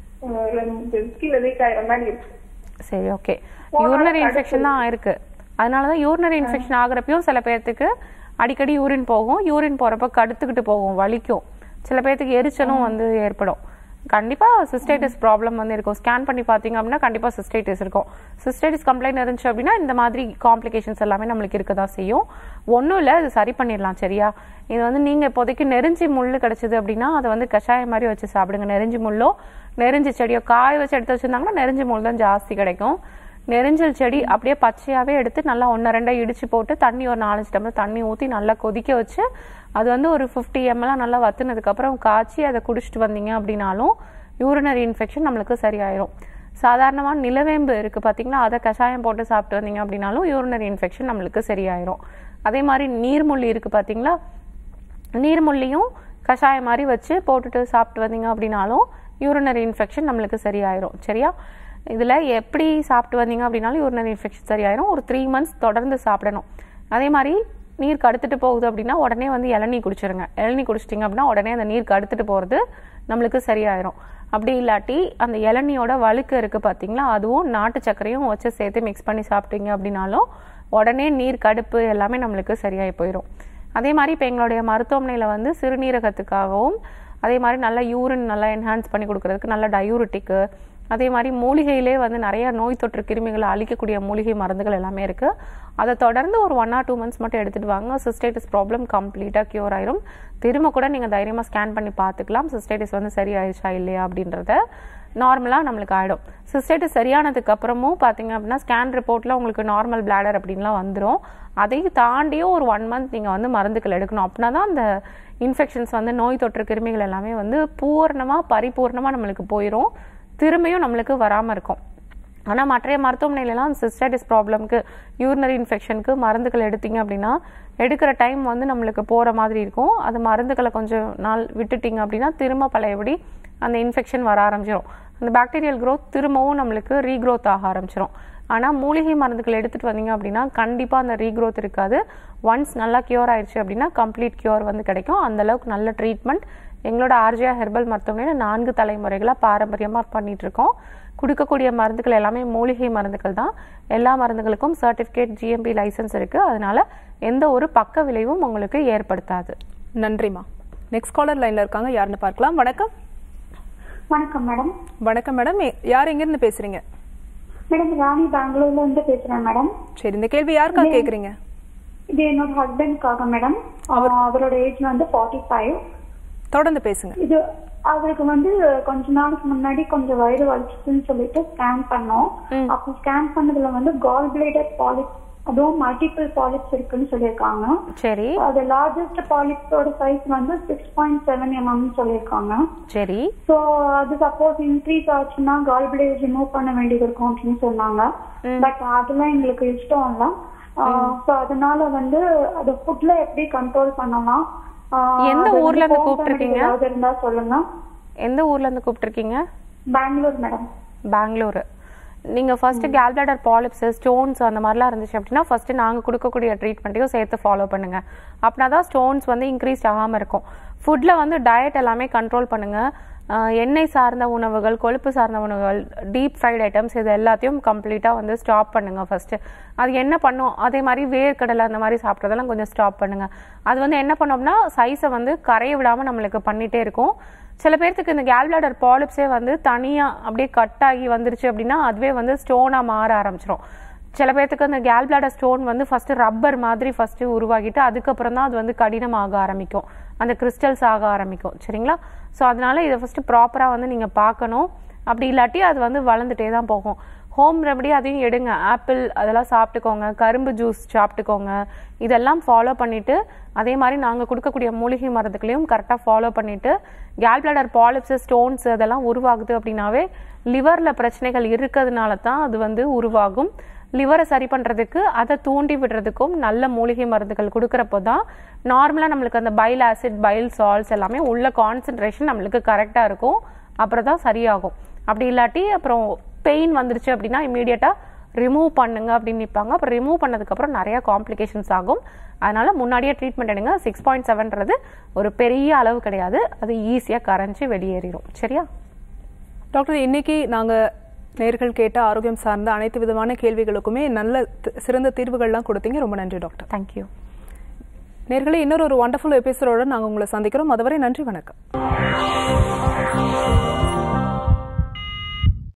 அஹ், கீழே வீக் ஆயிர மாதிரி இருக்கு சரி ஓகே யூரினரி இன்ஃபெக்ஷன் தான் ஆயிருக்கு அதனால தான் யூரினரி இன்ஃபெக்ஷன் ஆகுறப்பையும் சில பேர்த்துக்கு அடிக்கடி யூரின் போகும் யூரின் போறப்ப கடுத்துக்கிட்டு போகும் வலிக்கும் சில பேர்த்துக்கு எரிச்சலும் வந்து ஏற்படும் கண்டிப்பா சிஸ்டைட்டிஸ் ப்ராப்ளம் வந்து இருக்கும் ஸ்கேன் பண்ணி பார்த்தீங்க அப்படின்னா கண்டிப்பா சிஸ்டைட்டிஸ் இருக்கும் சிஸ்டைட்டிஸ் கம்ப்ளைண்ட் இருந்துச்சு அப்படின்னா இந்த மாதிரி காம்ப்ளிகேஷன்ஸ் எல்லாமே நம்மளுக்கு இருக்க தான் செய்யும் ஒன்றும் இல்லை அது சரி பண்ணிடலாம் சரியா இது வந்து நீங்க இப்போதைக்கு நெருஞ்சி முள்ளு கிடைச்சது அப்படின்னா அதை வந்து கஷாயம் மாதிரி வச்சு சாப்பிடுங்க நெருஞ்சி முள்ளோ நெருஞ்சி செடியோ காய வச்சு எடுத்து வச்சிருந்தாங்கன்னா நெருஞ்சி முள் தான் ஜாஸ்தி கிடைக்கும் நெரிஞ்சல் செடி அப்படியே பச்சையாவே எடுத்து நல்லா ஒன்று ரெண்டா இடிச்சு போட்டு தண்ணி ஒரு நாலஞ்சு டம்ளர் தண்ணி ஊற்றி நல்லா கொதிக்க வச்சு அது வந்து ஒரு ஃபிஃப்டி எம்எல்லாம் நல்லா வத்துனதுக்கு அப்புறம் காய்ச்சி அதை குடிச்சிட்டு வந்தீங்க அப்படின்னாலும் யூரினரி இன்ஃபெக்ஷன் நம்மளுக்கு சரியாயிரும் சாதாரணமாக நிலவேம்பு இருக்கு பார்த்தீங்களா அதை கஷாயம் போட்டு சாப்பிட்டு வந்தீங்க அப்படின்னாலும் யூரினரி இன்ஃபெக்ஷன் நம்மளுக்கு சரியாயிரும் அதே மாதிரி நீர்முள்ளி இருக்கு பார்த்தீங்களா நீர்முள்ளியும் கஷாயம் மாதிரி வச்சு போட்டுட்டு சாப்பிட்டு வந்தீங்க அப்படின்னாலும் யூரினரி இன்ஃபெக்ஷன் நம்மளுக்கு சரியாயிரும் சரியா இதில் எப்படி சாப்பிட்டு வந்தீங்க அப்படின்னாலும் யூரினரி இன்ஃபெக்ஷன் சரியாயிரும் ஒரு த்ரீ மந்த்ஸ் தொடர்ந்து சாப்பிடணும் அதே மாதிரி நீர் கடுத்துட்டு போகுது அப்படின்னா உடனே வந்து இளநீ குடிச்சிருங்க இளநீ குடிச்சிட்டிங்க அப்படின்னா உடனே அந்த நீர் கடுத்துட்டு போகிறது நம்மளுக்கு சரியாயிரும் அப்படி இல்லாட்டி அந்த இளநியோட வழுக்கு இருக்கு பார்த்தீங்களா அதுவும் நாட்டு சர்க்கரையும் வச்சு சேர்த்து மிக்ஸ் பண்ணி சாப்பிட்டீங்க அப்படின்னாலும் உடனே நீர் கடுப்பு எல்லாமே நம்மளுக்கு சரியாகி போயிடும் அதே மாதிரி இப்போ எங்களுடைய மருத்துவமனையில் வந்து சிறுநீரகத்துக்காகவும் அதே மாதிரி நல்ல யூரின் நல்லா என்ஹான்ஸ் பண்ணி கொடுக்கறதுக்கு நல்ல டயூரிட்டிக்கு அதே மாதிரி மூலிகையிலே வந்து நிறைய நோய் தொற்று கிருமிகளை அழிக்கக்கூடிய மூலிகை மருந்துகள் எல்லாமே இருக்கு அதை தொடர்ந்து ஒரு ஒன் ஆர் டூ மந்த்ஸ் மட்டும் எடுத்துட்டு வாங்க சிஸ்டைட்டிஸ் ப்ராப்ளம் கம்ப்ளீட்டாக க்யூர் ஆயிரும் திரும்ப கூட நீங்கள் தைரியமாக ஸ்கேன் பண்ணி பார்த்துக்கலாம் சிஸ்டைட்டிஸ் வந்து சரி ஆயிடுச்சா இல்லையா அப்படின்றத நார்மலாக நம்மளுக்கு ஆகிடும் சிஸ்டைட்டிஸ் சரியானதுக்கு அப்புறமும் பார்த்தீங்க அப்படின்னா ஸ்கேன் ரிப்போர்ட்டில் உங்களுக்கு நார்மல் பிளாடர் அப்படின்லாம் வந்துடும் அதையும் தாண்டியும் ஒரு ஒன் மந்த் நீங்கள் வந்து மருந்துகள் எடுக்கணும் அப்படின்னா தான் அந்த இன்ஃபெக்ஷன்ஸ் வந்து நோய் தொற்று கிருமிகள் எல்லாமே வந்து பூர்ணமாக பரிபூர்ணமாக நம்மளுக்கு போயிடும் திரும்பியும் நம்மளுக்கு வராமல் இருக்கும் ஆனால் மற்ற மருத்துவமனையிலலாம் சிஸ்டைட்டிஸ் ப்ராப்ளம்க்கு யூரினரி இன்ஃபெக்ஷனுக்கு மருந்துகள் எடுத்தீங்க அப்படின்னா எடுக்கிற டைம் வந்து நம்மளுக்கு போகிற மாதிரி இருக்கும் அது மருந்துகளை கொஞ்சம் நாள் விட்டுட்டீங்க அப்படின்னா திரும்ப பழையபடி அந்த இன்ஃபெக்ஷன் வர ஆரம்பிச்சிடும் அந்த பாக்டீரியல் growth திரும்பவும் நம்மளுக்கு ரீக்ரோத் ஆக ஆரம்பிச்சிடும் ஆனால் மூலிகை மருந்துகள் எடுத்துகிட்டு வந்தீங்க அப்படின்னா கண்டிப்பாக அந்த ரீக்ரோத் இருக்காது ஒன்ஸ் நல்லா கியூர் ஆயிடுச்சு அப்படின்னா கம்ப்ளீட் கியூர் வந்து கிடைக்கும் அந்த அளவுக்கு நல்ல ட்ரீட்மெண்ட் எங்களோட ஆர்ஜியா ஹெர்பல் மருத்துவமனையில் நான்கு தலைமுறைகளாக பாரம்பரியமாக பண்ணிட்டு இருக்கோம் கொடுக்கக்கூடிய மருந்துகள் எல்லாமே மூலிகை மருந்துகள் தான் எல்லா மருந்துகளுக்கும் சர்டிஃபிகேட் ஜிஎம்பி லைசன்ஸ் இருக்கு அதனால எந்த ஒரு பக்க விளைவும் உங்களுக்கு ஏற்படுத்தாது நன்றிம்மா நெக்ஸ்ட் காலர் லைன்ல இருக்காங்க யாருன்னு பார்க்கலாம் வணக்கம் வணக்கம் மேடம் வணக்கம் மேடம் யார் எங்கிருந்து பேசுறீங்க மேடம் ராணி பெங்களூர்ல இருந்து பேசுறேன் மேடம் சரி இந்த கேள்வி யாருக்காக கேக்குறீங்க இது என்னோட ஹஸ்பண்ட்காக மேடம் அவரோட ஏஜ் வந்து ஃபார்ட்டி ஃபைவ் தொடர்ந்து பேசுங்க இது அவருக்கு வந்து கொஞ்ச நாளுக்கு முன்னாடி கொஞ்சம் வயிறு வலிச்சுதுன்னு சொல்லிட்டு ஸ்கேன் பண்ணோம் அப்போ ஸ்கேன் பண்ணதுல வந்து கால் பிளேடர் பாலிப் அதுவும் மல்டிபிள் பாலிப்ஸ் இருக்குன்னு சொல்லியிருக்காங்க சரி அது லார்ஜஸ்ட் பாலிப்ஸோட சைஸ் வந்து சிக்ஸ் பாயிண்ட் செவன் எம்எம் சொல்லியிருக்காங்க சரி ஸோ அது சப்போஸ் இன்க்ரீஸ் ஆச்சுன்னா கால் பிளேட் ரிமூவ் பண்ண வேண்டியது இருக்கும் அப்படின்னு சொன்னாங்க பட் அதெல்லாம் எங்களுக்கு இஷ்டம் இல்லை ஸோ அதனால வந்து அது ஃபுட்ல எப்படி கண்ட்ரோல் பண்ணலாம் ஆஹ் எந்த அது வந்து ஊர்ல இருந்து home கூப்பிட்டிருக்கீங்க? remedy ஏதாவது இருந்தா சொல்லுங்க எந்த ஊர்ல இருந்து கூப்பிட்டுருக்கீங்க பெங்களூர் மேடம் பெங்களூரு நீங்க ஃபர்ஸ்ட் கேல்பிளாடர் பாலிப்ஸ் ஸ்டோன்ஸ் அந்த மாதிரிலாம் இருந்துச்சு அப்படின்னா ஃபர்ஸ்ட் நாங்க கொடுக்கக்கூடிய ட்ரீட்மெண்ட்டையும் சேர்த்து ஃபாலோ பண்ணுங்க அப்படின்னா தான் ஸ்டோன்ஸ் வந்து இன்க்ரீஸ் ஆகாம இருக்கும் ஃபுட்ல வந்து டயட் எல்லாமே கண்ட்ரோல் பண்ணுங்க ஆஹ் எண்ணெய் சார்ந்த உணவுகள் கொழுப்பு சார்ந்த உணவுகள் டீப் ஃப்ரைட் ஐட்டம்ஸ் இது எல்லாத்தையும் கம்ப்ளீட்டாக வந்து ஸ்டாப் பண்ணுங்க ஃபர்ஸ்ட் அது என்ன பண்ணும் அதே மாதிரி வேர்க்கடலை அந்த மாதிரி சாப்பிட்றதெல்லாம் கொஞ்சம் ஸ்டாப் பண்ணுங்க அது வந்து என்ன பண்ணோம்னா சைஸை வந்து கரைய விடாம நம்மளுக்கு பண்ணிட்டே இருக்கும் சில பேர்த்துக்கு இந்த கேல்பிளாடர் பாலிப்ஸே வந்து தனியா அப்படியே கட் ஆகி வந்துருச்சு அப்படின்னா அதுவே வந்து ஸ்டோனா மாற ஆரம்பிச்சிரும் சில பேர்த்துக்கு அந்த கேல்பிளாடர் ஸ்டோன் வந்து ஃபர்ஸ்ட் ரப்பர் மாதிரி ஃபர்ஸ்ட் உருவாகிட்டு அதுக்கப்புறம் தான் அது வந்து கடினமாக ஆரம்பிக்கும் அந்த கிறிஸ்டல்ஸ் ஆக ஆரம்பிக்கும் சரிங்களா ஸோ அதனால இதை ஃபர்ஸ்ட் ப்ராப்பராக வந்து நீங்க பார்க்கணும் அப்படி இல்லாட்டி அது வந்து வளர்ந்துட்டே தான் போகும் ஹோம் ரெமடி அதையும் எடுங்க ஆப்பிள் அதெல்லாம் சாப்பிட்டுக்கோங்க கரும்பு ஜூஸ் சாப்பிட்டுக்கோங்க இதெல்லாம் ஃபாலோ பண்ணிட்டு அதே மாதிரி நாங்கள் கொடுக்கக்கூடிய மூலிகை மருந்துகளையும் கரெக்டாக ஃபாலோ பண்ணிட்டு கேல்பிளாடர் பாலிப்ஸ் ஸ்டோன்ஸ் அதெல்லாம் உருவாகுது அப்படின்னாவே லிவரில் பிரச்சனைகள் இருக்கிறதுனால தான் அது வந்து உருவாகும் லிவரை சரி பண்ணுறதுக்கு அதை தூண்டி விடுறதுக்கும் நல்ல மூலிகை மருந்துகள் கொடுக்குறப்போ தான் நார்மலாக நம்மளுக்கு அந்த பைல் ஆசிட் பைல் சால்ட்ஸ் எல்லாமே உள்ள கான்சென்ட்ரேஷன் நம்மளுக்கு கரெக்டாக இருக்கும் அப்புறம் தான் சரியாகும் அப்படி இல்லாட்டி அப்புறம் பெயின் வந்துருச்சு அப்படின்னா இமீடியட்டாக ரிமூவ் பண்ணுங்க அப்படின்னு நிற்பாங்க அப்புறம் ரிமூவ் பண்ணதுக்கப்புறம் நிறைய காம்ப்ளிகேஷன்ஸ் ஆகும் அதனால முன்னாடியே ட்ரீட்மெண்ட் எடுங்க சிக்ஸ் பாயிண்ட் செவன்றது ஒரு பெரிய அளவு கிடையாது அது ஈஸியாக கரைஞ்சி வெளியேறிடும் சரியா டாக்டர் இன்னைக்கு நாங்க நேர்கள் கேட்ட ஆரோக்கியம் சார்ந்த அனைத்து விதமான கேள்விகளுக்குமே நல்ல தி- சிறந்த தீர்வுகள்லாம் கொடுத்தீங்க ரொம்ப நன்றி டாக்டர் தேங்க்யூ நேர்களே இன்னொரு ஒரு வண்டர்ஃபுல் எபிசோடோட நாங்க உங்களை சந்திக்கிறோம் அதுவரை நன்றி வணக்கம்